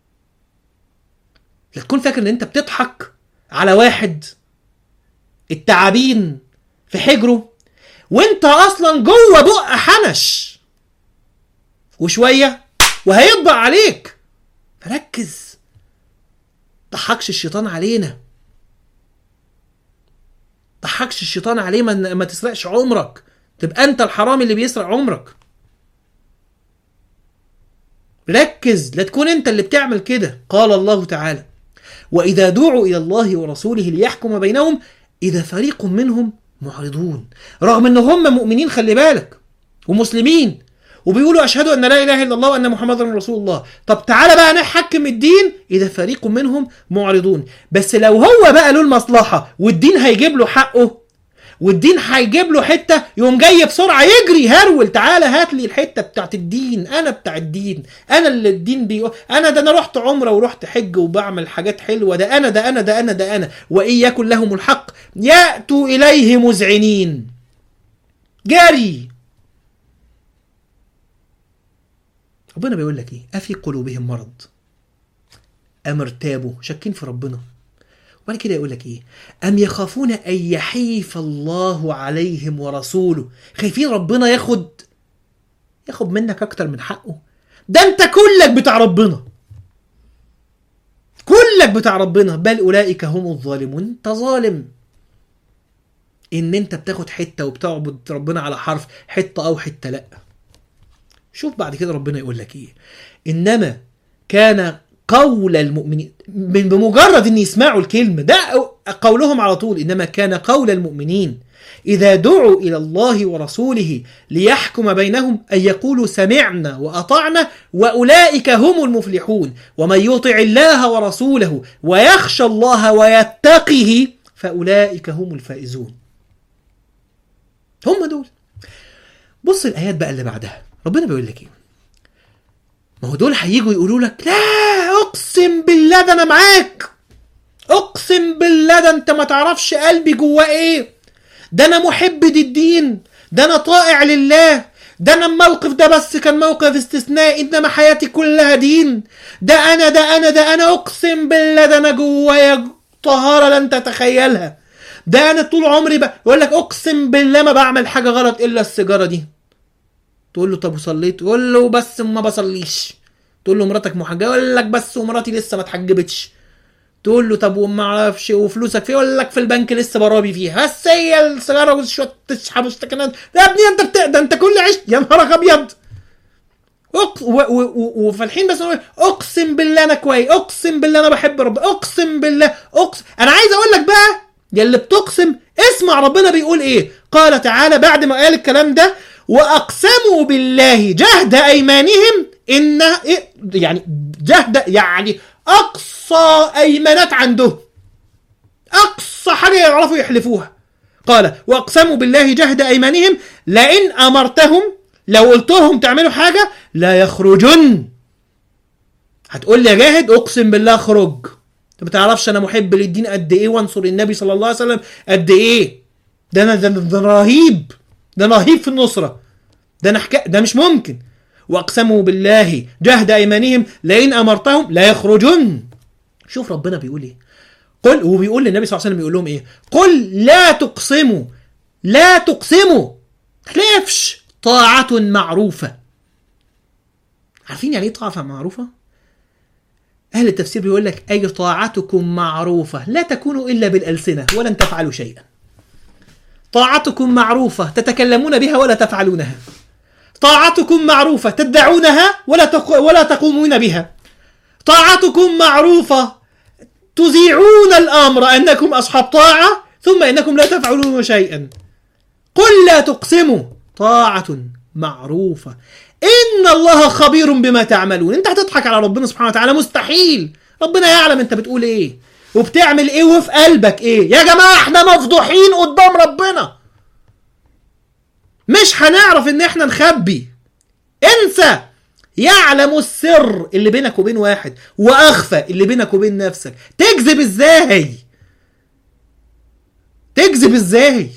لا تكون فاكر ان انت بتضحك على واحد التعابين في حجره وانت اصلا جوه بق حنش وشويه وهيطبع عليك فركز ضحكش الشيطان علينا ضحكش الشيطان عليه ما, ما تسرقش عمرك تبقى انت الحرامي اللي بيسرق عمرك ركز لا تكون انت اللي بتعمل كده قال الله تعالى واذا دعوا الى الله ورسوله ليحكم بينهم اذا فريق منهم معرضون رغم ان هم مؤمنين خلي بالك ومسلمين وبيقولوا اشهد ان لا اله الا الله وان محمدا رسول الله طب تعالى بقى نحكم الدين اذا فريق منهم معرضون بس لو هو بقى له المصلحه والدين هيجيب له حقه والدين هيجيب له حته يقوم جاي بسرعه يجري هرول تعالى هات لي الحته بتاعت الدين انا بتاع الدين انا اللي الدين بيقول انا ده انا رحت عمره ورحت حج وبعمل حاجات حلوه ده انا ده انا ده انا ده انا وان يكن لهم الحق ياتوا اليه مذعنين جري ربنا بيقول لك ايه افي قلوبهم مرض ام ارتابوا شاكين في ربنا وبعد كده يقول لك ايه ام يخافون ان يحيف الله عليهم ورسوله خايفين ربنا ياخد ياخد منك اكتر من حقه ده انت كلك بتاع ربنا كلك بتاع ربنا بل اولئك هم الظالمون انت ظالم ان انت بتاخد حته وبتعبد ربنا على حرف حته او حته لا شوف بعد كده ربنا يقول لك ايه انما كان قول المؤمنين من بمجرد ان يسمعوا الكلمه ده قولهم على طول انما كان قول المؤمنين اذا دعوا الى الله ورسوله ليحكم بينهم ان يقولوا سمعنا واطعنا واولئك هم المفلحون ومن يطع الله ورسوله ويخشى الله ويتقه فاولئك هم الفائزون هم دول بص الايات بقى اللي بعدها ربنا بيقول لك ايه ما هو دول هيجوا يقولوا لك لا اقسم بالله ده انا معاك اقسم بالله ده انت ما تعرفش قلبي جواه ايه ده انا محب للدين ده انا طائع لله ده انا الموقف ده بس كان موقف استثنائي انما حياتي كلها دين ده انا ده انا ده انا اقسم بالله ده انا جوايا طهاره لن تتخيلها ده انا طول عمري بقى يقول لك اقسم بالله ما بعمل حاجه غلط الا السيجاره دي تقول له طب وصليت تقول له بس ما بصليش تقول له مراتك محجبه يقول لك بس ومراتي لسه ما اتحجبتش تقول له طب وما اعرفش وفلوسك فين يقول لك في البنك لسه برابي فيها بس هي السيجاره وشويه تسحب واشتكنات يا ابني انت بت... ده انت كل عشت يا نهارك ابيض أق... و... و... و... وفي الحين بس اقسم بالله انا كويس اقسم بالله انا بحب ربنا اقسم بالله اقسم انا عايز اقول لك بقى يا اللي بتقسم اسمع ربنا بيقول ايه قال تعالى بعد ما قال الكلام ده واقسموا بالله جهد ايمانهم ان إيه يعني جهد يعني اقصى ايمانات عندهم اقصى حاجه يعرفوا يحلفوها قال واقسموا بالله جهد ايمانهم لئن امرتهم لو قلت لهم تعملوا حاجه لا يخرجن هتقول لي يا جاهد اقسم بالله اخرج انت ما تعرفش انا محب للدين قد ايه وانصر النبي صلى الله عليه وسلم قد ايه ده انا ده, ده رهيب ده رهيب في النصره ده انا حكا ده مش ممكن واقسموا بالله جهد ايمانهم لئن امرتهم لا يخرجن شوف ربنا بيقول ايه قل وبيقول للنبي صلى الله عليه وسلم يقول لهم ايه قل لا تقسموا لا تقسموا تحلفش طاعة معروفة عارفين يعني ايه طاعة معروفة؟ أهل التفسير بيقول لك أي طاعتكم معروفة لا تكون إلا بالألسنة ولن تفعلوا شيئا طاعتكم معروفة تتكلمون بها ولا تفعلونها طاعتكم معروفة تدعونها ولا تق... ولا تقومون بها طاعتكم معروفة تذيعون الأمر أنكم أصحاب طاعة ثم إنكم لا تفعلون شيئا قل لا تقسموا طاعة معروفة إن الله خبير بما تعملون أنت هتضحك على ربنا سبحانه وتعالى مستحيل ربنا يعلم أنت بتقول إيه وبتعمل إيه وفي قلبك إيه يا جماعة إحنا مفضوحين قدام ربنا مش هنعرف ان احنا نخبي انسى يعلم السر اللي بينك وبين واحد واخفى اللي بينك وبين نفسك تكذب ازاي تكذب ازاي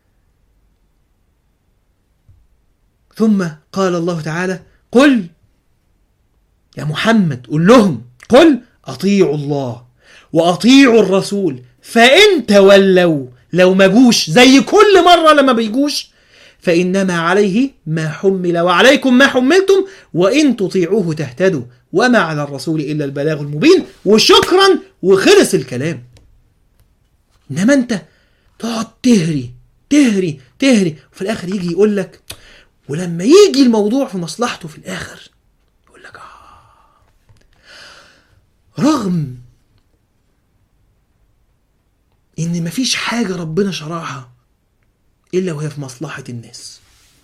ثم قال الله تعالى قل يا محمد قل لهم قل اطيعوا الله واطيعوا الرسول فان تولوا لو ما جوش زي كل مره لما بيجوش فإنما عليه ما حمل وعليكم ما حملتم وإن تطيعوه تهتدوا وما على الرسول إلا البلاغ المبين وشكرا وخلص الكلام إنما أنت تقعد تهري تهري تهري وفي الآخر يجي يقول لك ولما يجي الموضوع في مصلحته في الآخر يقول لك آه رغم إن مفيش حاجة ربنا شرعها إلا وهي في مصلحة الناس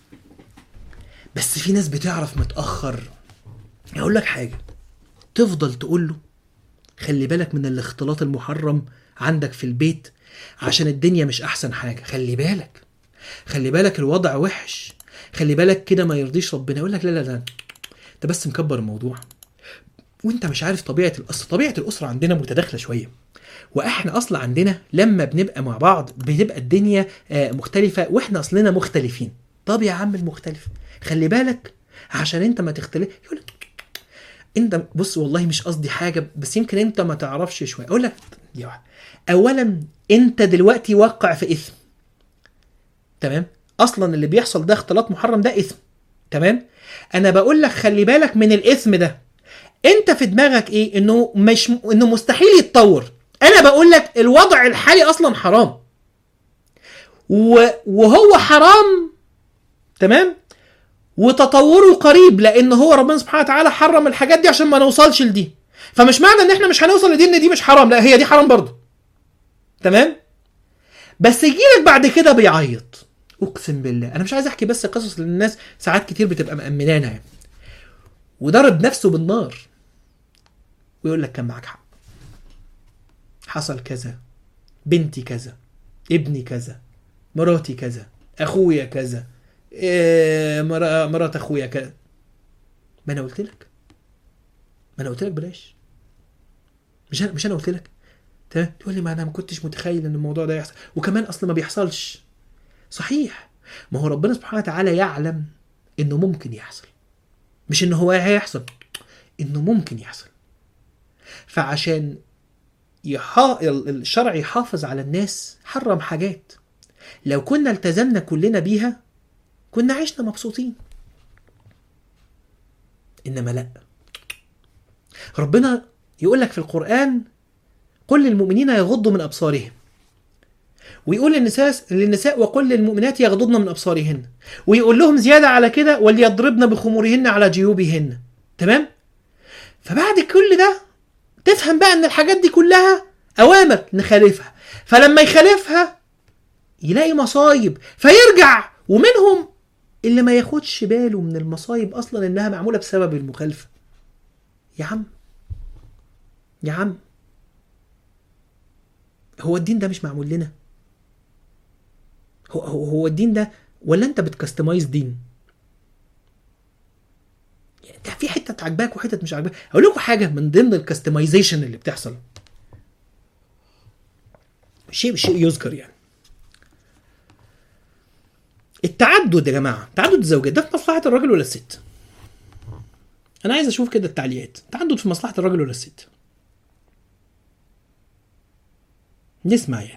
بس في ناس بتعرف متأخر أقول لك حاجة تفضل تقول له خلي بالك من الاختلاط المحرم عندك في البيت عشان الدنيا مش أحسن حاجة خلي بالك خلي بالك الوضع وحش خلي بالك كده ما يرضيش ربنا يقول لك لا لا لا انت بس مكبر الموضوع وانت مش عارف طبيعه الاسره طبيعه الاسره عندنا متداخله شويه واحنا اصلا عندنا لما بنبقى مع بعض بتبقى الدنيا آه، مختلفه واحنا اصلنا مختلفين طب يا عم المختلف خلي بالك عشان انت ما تختلف يقول لك انت بص والله مش قصدي حاجه بس يمكن انت ما تعرفش شويه اقول لك يا واحد. اولا انت دلوقتي واقع في اثم تمام اصلا اللي بيحصل ده اختلاط محرم ده اثم تمام انا بقول لك خلي بالك من الاثم ده انت في دماغك ايه انه مش انه مستحيل يتطور انا بقول لك الوضع الحالي اصلا حرام و... وهو حرام تمام وتطوره قريب لان هو ربنا سبحانه وتعالى حرم الحاجات دي عشان ما نوصلش لدي فمش معنى ان احنا مش هنوصل لدي ان دي مش حرام لا هي دي حرام برضه تمام بس يجيلك بعد كده بيعيط اقسم بالله انا مش عايز احكي بس قصص للناس ساعات كتير بتبقى مأمنانها يعني وضرب نفسه بالنار ويقول لك كان معاك حق حصل كذا بنتي كذا ابني كذا مراتي كذا اخويا كذا إيه مرا- مرات اخويا كذا ما انا قلت لك ما انا قلت لك بلاش مش انا مش انا قلت لك تمام تقول لي ما انا ما كنتش متخيل ان الموضوع ده يحصل وكمان اصلا ما بيحصلش صحيح ما هو ربنا سبحانه وتعالى يعلم انه ممكن يحصل مش انه هو هيحصل انه ممكن يحصل فعشان يحا... الشرع يحافظ على الناس حرم حاجات لو كنا التزمنا كلنا بيها كنا عشنا مبسوطين انما لا ربنا يقول لك في القرآن قل للمؤمنين يغضوا من أبصارهم ويقول للنساء للنساء وقل للمؤمنات يغضضن من أبصارهن ويقول لهم زيادة على كده وليضربن بخمورهن على جيوبهن تمام فبعد كل ده تفهم بقى ان الحاجات دي كلها اوامر نخالفها فلما يخالفها يلاقي مصايب فيرجع ومنهم اللي ما ياخدش باله من المصايب اصلا انها معموله بسبب المخالفه يا عم يا عم هو الدين ده مش معمول لنا هو هو, هو الدين ده ولا انت بتكستمايز دين ده في حته عجباك وحتت مش عجباك اقول لكم حاجه من ضمن الكستمايزيشن اللي بتحصل شيء شيء يذكر يعني التعدد يا جماعه تعدد الزوجات ده في مصلحه الراجل ولا الست انا عايز اشوف كده التعليقات تعدد في مصلحه الراجل ولا الست نسمع يعني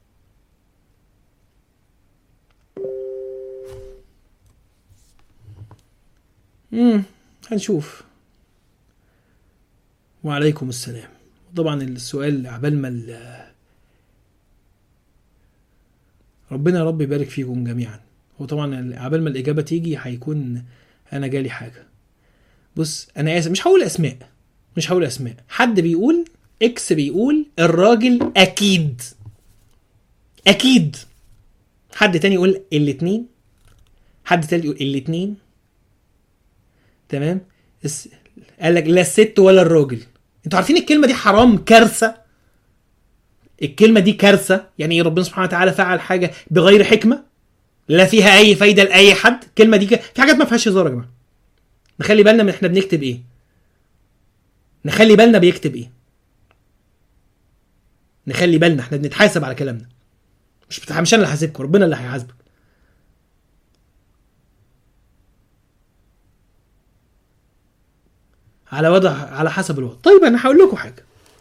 امم هنشوف وعليكم السلام طبعا السؤال عبال ما ال- ربنا يا رب يبارك فيكم جميعا هو طبعا عبال ما الاجابه تيجي هيكون انا جالي حاجه بص انا اسف مش هقول اسماء مش هقول اسماء حد بيقول اكس بيقول الراجل اكيد اكيد حد تاني يقول الاتنين حد تالت يقول الاتنين تمام الس- قال لك لا الست ولا الراجل انتوا عارفين الكلمه دي حرام كارثه الكلمه دي كارثه يعني ايه ربنا سبحانه وتعالى فعل حاجه بغير حكمه لا فيها اي فايده لاي حد الكلمه دي ك... في حاجات ما فيهاش هزار يا جماعه نخلي بالنا من احنا بنكتب ايه نخلي بالنا بيكتب ايه نخلي بالنا احنا بنتحاسب على كلامنا مش بتح... مش انا اللي هحاسبكم ربنا اللي هيحاسبك على وضع على حسب الوضع طيب انا هقول لكم حاجه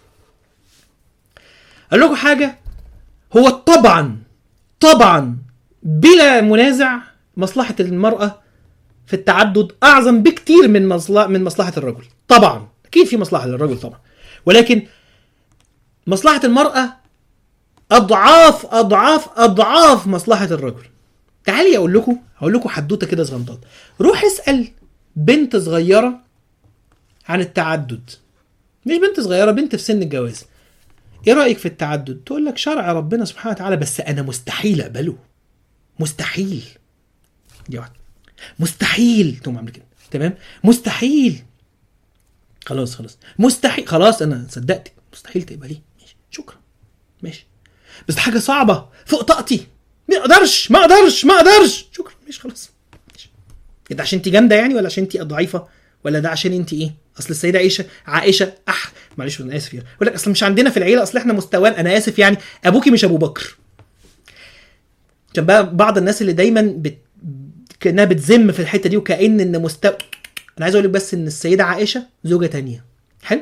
اقول لكم حاجه هو طبعا طبعا بلا منازع مصلحه المراه في التعدد اعظم بكتير من مصلحه من مصلحه الرجل طبعا اكيد في مصلحه للرجل طبعا ولكن مصلحه المراه اضعاف اضعاف اضعاف مصلحه الرجل تعالي اقول لكم هقول لكم حدوته كده صغنطاط روح اسال بنت صغيره عن التعدد مش بنت صغيره بنت في سن الجواز ايه رايك في التعدد تقول لك شرع ربنا سبحانه وتعالى بس انا مستحيل اقبله مستحيل دي واحده مستحيل تقوم عامل كده تمام مستحيل خلاص خلاص مستحيل خلاص انا صدقتك مستحيل تقبليه ماشي شكرا ماشي بس دي حاجه صعبه فوق طاقتي ما اقدرش ما اقدرش ما اقدرش شكرا ماشي خلاص ماشي ده عشان انت جامده يعني ولا عشان انت ضعيفه ولا ده عشان انت ايه اصل السيده عائشه عائشه اح معلش انا اسف يعني يقول لك اصل مش عندنا في العيله اصل احنا مستوان انا اسف يعني ابوكي مش ابو بكر عشان بقى بعض الناس اللي دايما بت... كانها بتذم في الحته دي وكأن ان مستوى انا عايز اقول لك بس ان السيده عائشه زوجه تانية حلو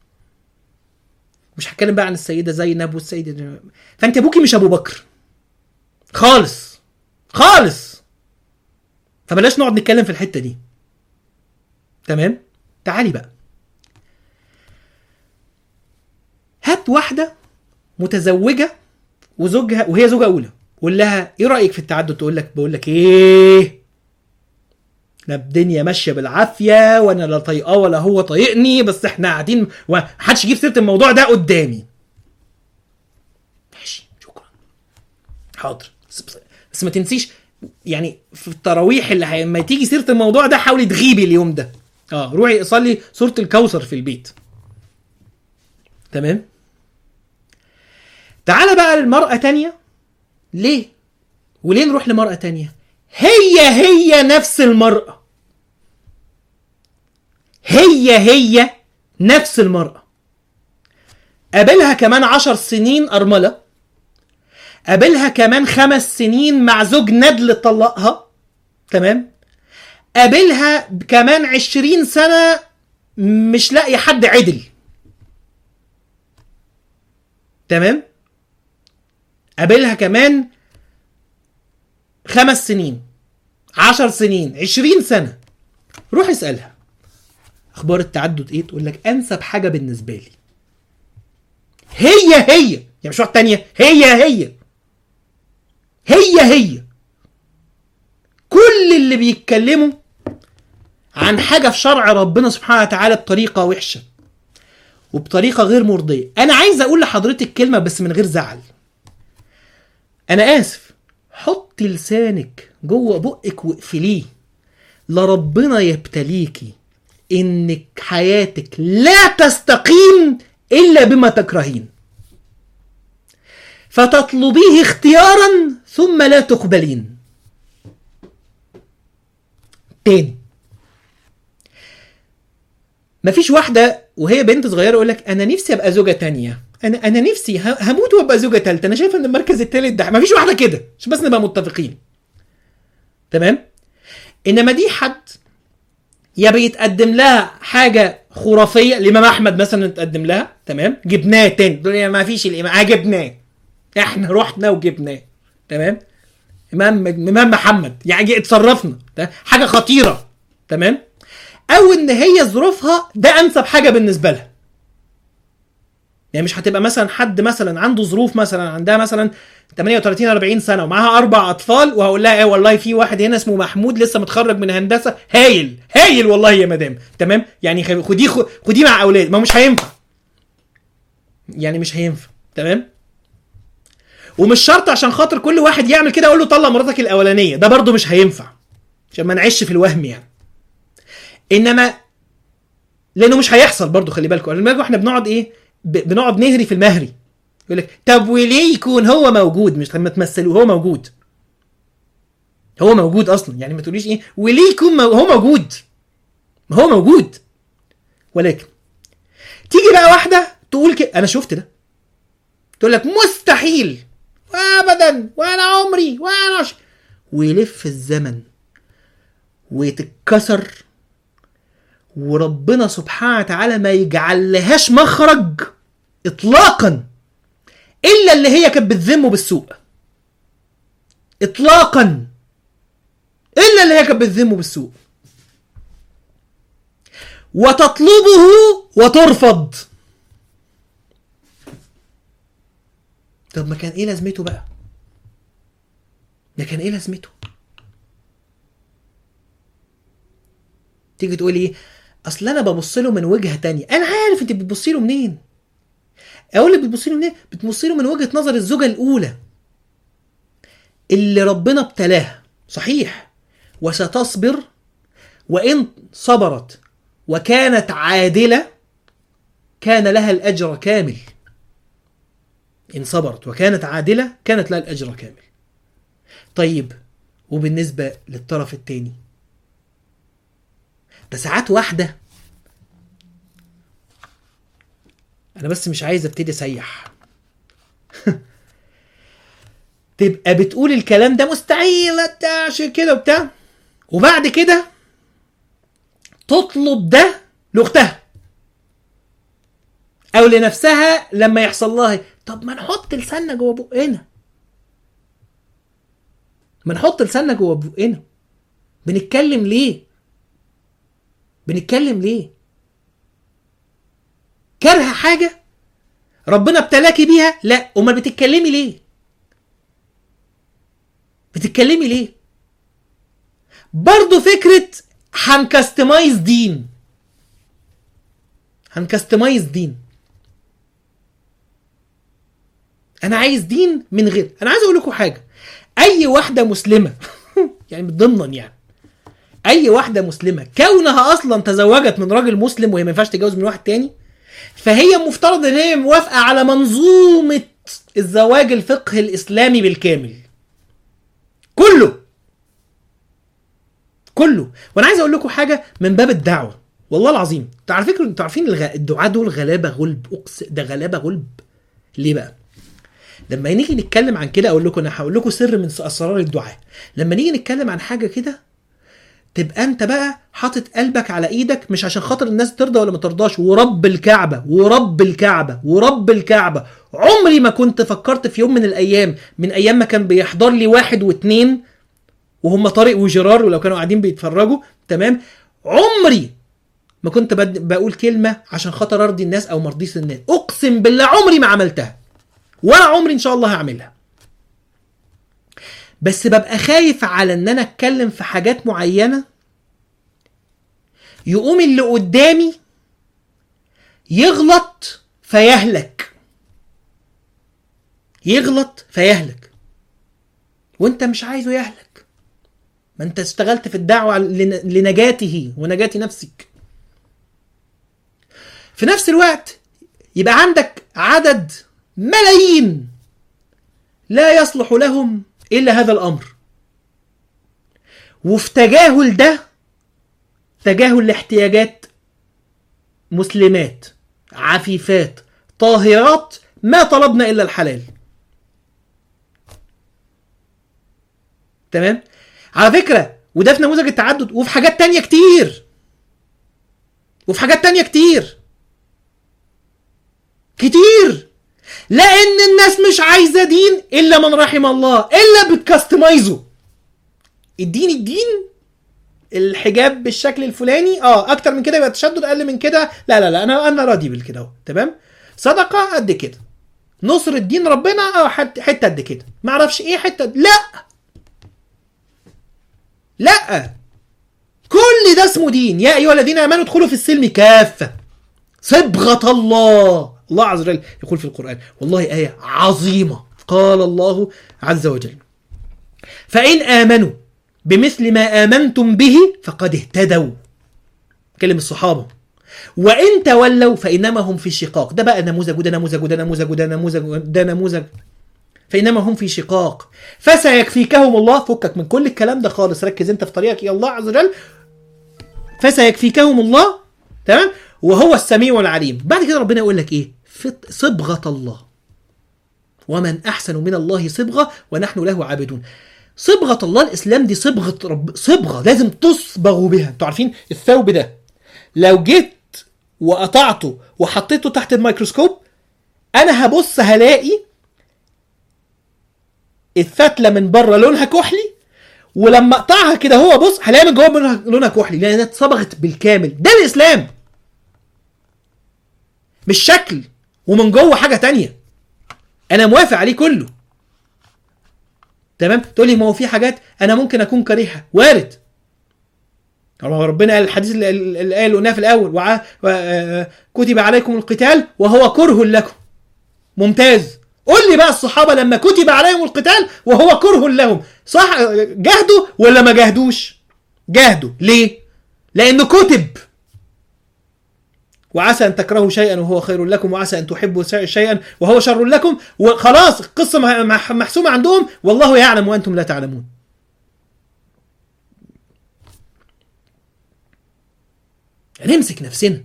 مش هتكلم بقى عن السيده زينب والسيده فانت ابوكي مش ابو بكر خالص خالص فبلاش نقعد نتكلم في الحته دي تمام تعالي بقى هات واحده متزوجه وزوجها وهي زوجه اولى قول لها ايه رايك في التعدد تقول لك بقول لك ايه لا الدنيا ماشيه بالعافيه وانا لا طايقاه ولا هو طايقني بس احنا قاعدين ومحدش يجيب سيره الموضوع ده قدامي ماشي شكرا حاضر بس, بس, بس ما تنسيش يعني في التراويح اللي لما تيجي سيره الموضوع ده حاولي تغيبي اليوم ده اه روحي صلي سوره الكوثر في البيت تمام تعالى بقى لمرأة تانية ليه؟ وليه نروح لمرأة تانية؟ هي هي نفس المرأة هي هي نفس المرأة قابلها كمان عشر سنين أرملة قابلها كمان خمس سنين مع زوج ندل طلقها تمام قابلها كمان عشرين سنة مش لاقي حد عدل تمام قابلها كمان خمس سنين عشر سنين عشرين سنة روح اسألها أخبار التعدد إيه تقول لك أنسب حاجة بالنسبة لي هي هي يعني مش واحدة تانية هي هي هي هي كل اللي بيتكلموا عن حاجة في شرع ربنا سبحانه وتعالى بطريقة وحشة وبطريقة غير مرضية أنا عايز أقول لحضرتك كلمة بس من غير زعل أنا آسف حطي لسانك جوه بقك واقفليه لربنا يبتليكي انك حياتك لا تستقيم الا بما تكرهين فتطلبيه اختيارا ثم لا تقبلين تاني مفيش واحدة وهي بنت صغيرة يقول لك أنا نفسي أبقى زوجة تانية أنا أنا نفسي هموت وأبقى زوجة تالتة أنا شايف إن المركز التالت ده مفيش واحدة كده عشان بس نبقى متفقين تمام إنما دي حد يا بيتقدم لها حاجة خرافية الإمام أحمد مثلا اتقدم لها تمام جبناه تاني تقول لي ما فيش الإمام آه جبناه إحنا رحنا وجبناه تمام إمام إمام محمد يعني اتصرفنا حاجة خطيرة تمام او ان هي ظروفها ده انسب حاجه بالنسبه لها يعني مش هتبقى مثلا حد مثلا عنده ظروف مثلا عندها مثلا 38 40 سنه ومعاها اربع اطفال وهقول لها ايه والله في واحد هنا اسمه محمود لسه متخرج من هندسه هايل هايل والله يا مدام تمام يعني خديه خديه مع اولاد ما مش هينفع يعني مش هينفع تمام ومش شرط عشان خاطر كل واحد يعمل كده اقول له طلق مراتك الاولانيه ده برضه مش هينفع عشان ما نعيش في الوهم يعني انما لانه مش هيحصل برضه خلي بالكم خلي بالكم احنا بنقعد ايه ب... بنقعد نهري في المهري يقول لك طب وليه يكون هو موجود مش لما تمثلوا هو موجود هو موجود اصلا يعني ما تقوليش ايه وليه يكون مو... هو موجود ما هو موجود ولكن تيجي بقى واحده تقول كده انا شفت ده تقول لك مستحيل وابدا وانا عمري وانا ش... ويلف الزمن ويتكسر وربنا سبحانه وتعالى ما يجعل لهاش مخرج اطلاقا الا اللي هي كانت بتذمه بالسوء اطلاقا الا اللي هي كانت بتذمه بالسوء وتطلبه وترفض طب ما كان ايه لازمته بقى ده كان ايه لازمته تيجي تقولي ايه اصل انا ببص له من وجهه تانية انا عارف انت بتبصي له منين اقول لك بتبصي له منين بتبصي له من وجهه نظر الزوجه الاولى اللي ربنا ابتلاها صحيح وستصبر وان صبرت وكانت عادله كان لها الاجر كامل ان صبرت وكانت عادله كانت لها الاجر كامل طيب وبالنسبه للطرف الثاني ده ساعات واحده انا بس مش عايز ابتدي اسيح تبقى بتقول الكلام ده مستحيل بتاع عشان كده وبتاع وبعد كده تطلب ده لاختها او لنفسها لما يحصل لها طب ما نحط لساننا جوه بقنا ما نحط لساننا جوه بقنا بنتكلم ليه بنتكلم ليه كارهه حاجه ربنا ابتلاكي بيها لا امال بتتكلمي ليه بتتكلمي ليه برضو فكره هنكستمايز دين هنكستمايز دين انا عايز دين من غير انا عايز اقول لكم حاجه اي واحده مسلمه يعني ضمنا يعني اي واحده مسلمه كونها اصلا تزوجت من راجل مسلم وهي ما ينفعش تتجوز من واحد تاني فهي مفترض ان هي موافقه على منظومه الزواج الفقه الاسلامي بالكامل كله كله وانا عايز اقول لكم حاجه من باب الدعوه والله العظيم انتوا على فكره انتوا عارفين الغ... الدعاء دول غلابه غلب اقسم ده غلابه غلب ليه بقى لما نيجي نتكلم عن كده اقول لكم انا هقول لكم سر من اسرار الدعاء لما نيجي نتكلم عن حاجه كده تبقى انت بقى حاطط قلبك على ايدك مش عشان خاطر الناس ترضى ولا ما ترضاش ورب الكعبه ورب الكعبه ورب الكعبه عمري ما كنت فكرت في يوم من الايام من ايام ما كان بيحضر لي واحد واتنين وهم طارق وجيرار ولو كانوا قاعدين بيتفرجوا تمام عمري ما كنت بد- بقول كلمه عشان خاطر ارضي الناس او مرضيش الناس اقسم بالله عمري ما عملتها ولا عمري ان شاء الله هعملها بس ببقى خايف على ان انا اتكلم في حاجات معينه يقوم اللي قدامي يغلط فيهلك يغلط فيهلك وانت مش عايزه يهلك ما انت اشتغلت في الدعوه لن- لنجاته ونجاة نفسك في نفس الوقت يبقى عندك عدد ملايين لا يصلح لهم الا هذا الامر وفي تجاهل ده تجاهل لاحتياجات مسلمات عفيفات طاهرات ما طلبنا الا الحلال تمام على فكره وده في نموذج التعدد وفي حاجات تانية كتير وفي حاجات تانية كتير كتير لان الناس مش عايزه دين الا من رحم الله الا بتكستمايزه الدين الدين الحجاب بالشكل الفلاني اه اكتر من كده يبقى تشدد اقل من كده لا لا لا انا انا راضي بالكده اهو تمام صدقه قد كده نصر الدين ربنا اه حت- حته قد كده ما اعرفش ايه حته لا لا كل ده اسمه دين يا ايها الذين امنوا ادخلوا في السلم كافه صبغه الله الله عز وجل يقول في القران والله ايه عظيمه قال الله عز وجل فان امنوا بمثل ما امنتم به فقد اهتدوا كلم الصحابه وان تولوا فانما هم في شقاق ده بقى نموذج وده نموذج وده نموذج وده نموذج وده نموذج فانما هم في شقاق فسيكفيكهم الله فكك من كل الكلام ده خالص ركز انت في طريقك يا الله عز وجل فسيكفيكهم الله تمام وهو السميع العليم بعد كده ربنا يقول لك ايه فط- صبغه الله ومن احسن من الله صبغه ونحن له عابدون صبغه الله الاسلام دي صبغه رب صبغه لازم تصبغوا بها انتوا عارفين الثوب ده لو جيت وقطعته وحطيته تحت الميكروسكوب انا هبص هلاقي الفتله من بره لونها كحلي ولما اقطعها كده هو بص هلاقي من جوه لونها- لونها كحلي لانها اتصبغت بالكامل ده الاسلام مش شكل ومن جوه حاجه تانية انا موافق عليه كله تمام تقول لي ما هو في حاجات انا ممكن اكون كارهها وارد هو ربنا قال الحديث اللي اللي قال قلناه في الاول وع... و... آه، كتب عليكم القتال وهو كره لكم ممتاز قول لي بقى الصحابه لما كتب عليهم القتال وهو كره لهم صح جاهدوا ولا ما جاهدوش جاهدوا ليه لانه كتب وعسى ان تكرهوا شيئا وهو خير لكم وعسى ان تحبوا شيئا وهو شر لكم وخلاص القصه مح- مح- محسومه عندهم والله يعلم وانتم لا تعلمون نمسك نفسنا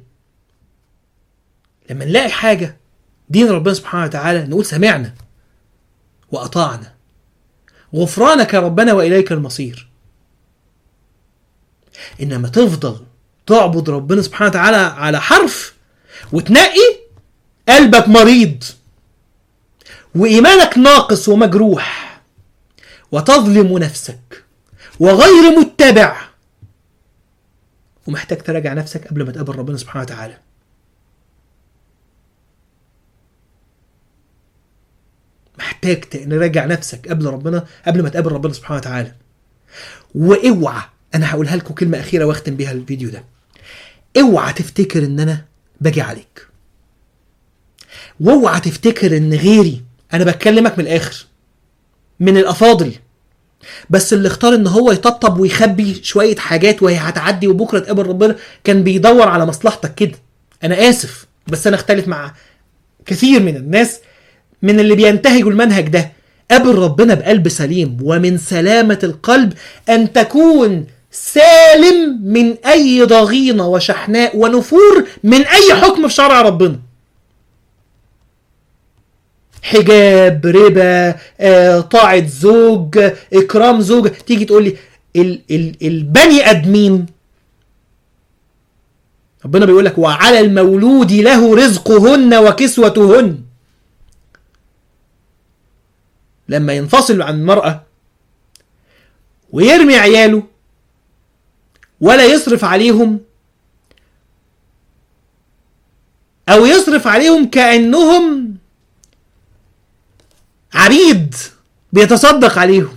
لما نلاقي حاجه دين ربنا سبحانه وتعالى نقول سمعنا واطعنا غفرانك ربنا واليك المصير انما تفضل تعبد ربنا سبحانه وتعالى على حرف وتنقي قلبك مريض وايمانك ناقص ومجروح وتظلم نفسك وغير متبع ومحتاج تراجع نفسك قبل ما تقابل ربنا سبحانه وتعالى محتاج تراجع نفسك قبل ربنا قبل ما تقابل ربنا سبحانه وتعالى واوعى انا هقولها لكم كلمه اخيره واختم بيها الفيديو ده اوعى تفتكر ان انا باجي عليك واوعى تفتكر ان غيري انا بكلمك من الاخر من الافاضل بس اللي اختار ان هو يطبطب ويخبي شويه حاجات وهي هتعدي وبكره تقابل ربنا كان بيدور على مصلحتك كده انا اسف بس انا اختلف مع كثير من الناس من اللي بينتهجوا المنهج ده قابل ربنا بقلب سليم ومن سلامة القلب أن تكون سالم من أي ضغينة وشحناء ونفور من أي حكم في شرع ربنا حجاب ربا آه، طاعة زوج آه، إكرام زوج تيجي تقول لي ال ال البني آدمين ربنا بيقول لك وعلى المولود له رزقهن وكسوتهن لما ينفصل عن المرأة ويرمي عياله ولا يصرف عليهم أو يصرف عليهم كأنهم عبيد بيتصدق عليهم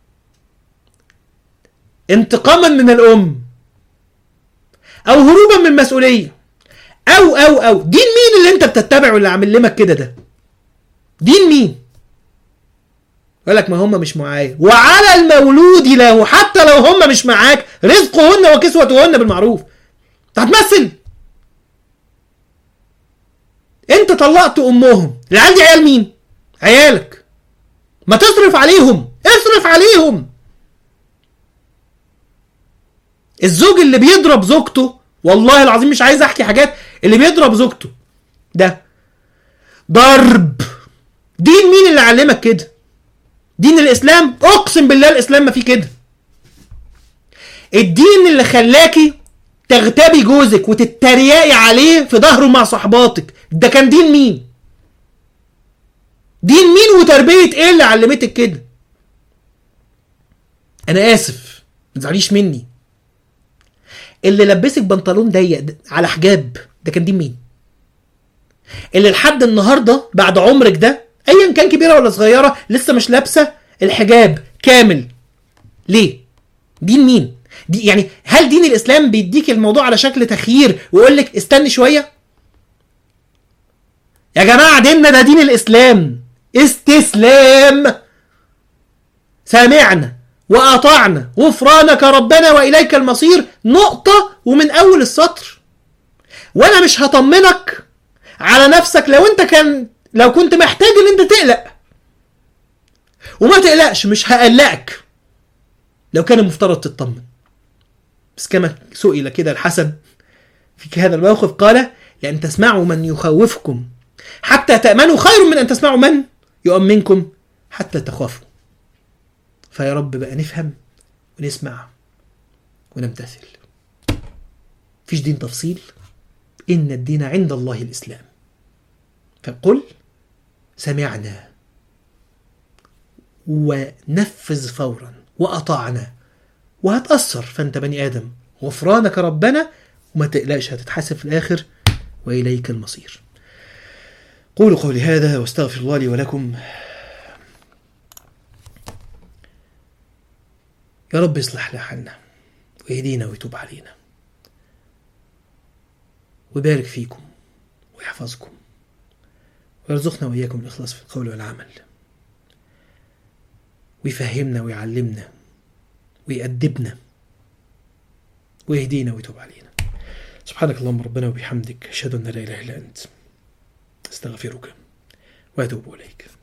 انتقاما من الأم أو هروبا من المسؤولية أو أو أو دين مين اللي أنت بتتبعه اللي عامل لك كده ده دين مين يقول لك ما هم مش معايا وعلى المولود له حتى لو هم مش معاك رزقهن وكسوتهن بالمعروف انت هتمثل انت طلقت امهم العيال دي عيال مين عيالك ما تصرف عليهم اصرف عليهم الزوج اللي بيضرب زوجته والله العظيم مش عايز احكي حاجات اللي بيضرب زوجته ده ضرب دين مين اللي علمك كده دين الاسلام اقسم بالله الاسلام ما فيه كده الدين اللي خلاكي تغتابي جوزك وتتريقي عليه في ظهره مع صحباتك ده كان دين مين دين مين وتربية ايه اللي علمتك كده انا اسف ما تزعليش مني اللي لبسك بنطلون ضيق ده- على حجاب ده كان دين مين اللي لحد النهارده بعد عمرك ده ايا كان كبيره ولا صغيره لسه مش لابسه الحجاب كامل ليه دين مين دي يعني هل دين الاسلام بيديك الموضوع على شكل تخيير ويقول لك استني شويه يا جماعه ديننا ده دين الاسلام استسلام سمعنا واطعنا غفرانك ربنا واليك المصير نقطه ومن اول السطر وانا مش هطمنك على نفسك لو انت كان لو كنت محتاج ان انت تقلق وما تقلقش مش هقلقك لو كان المفترض تطمن بس كما سئل كده الحسن في هذا الموقف قال لأن تسمعوا من يخوفكم حتى تأمنوا خير من أن تسمعوا من يؤمنكم حتى تخافوا فيا رب بقى نفهم ونسمع ونمتثل فيش دين تفصيل إن الدين عند الله الإسلام فقل سمعنا ونفذ فورا وأطعنا وهتأثر فانت بني آدم غفرانك ربنا وما تقلقش هتتحاسب في الآخر وإليك المصير قولوا قولي هذا واستغفر الله لي ولكم يا رب يصلح لنا حالنا ويهدينا ويتوب علينا ويبارك فيكم ويحفظكم ويرزقنا وإياكم الإخلاص في القول والعمل ويفهمنا ويعلمنا ويأدبنا ويهدينا ويتوب علينا سبحانك اللهم ربنا وبحمدك أشهد أن لا إله إلا أنت أستغفرك وأتوب إليك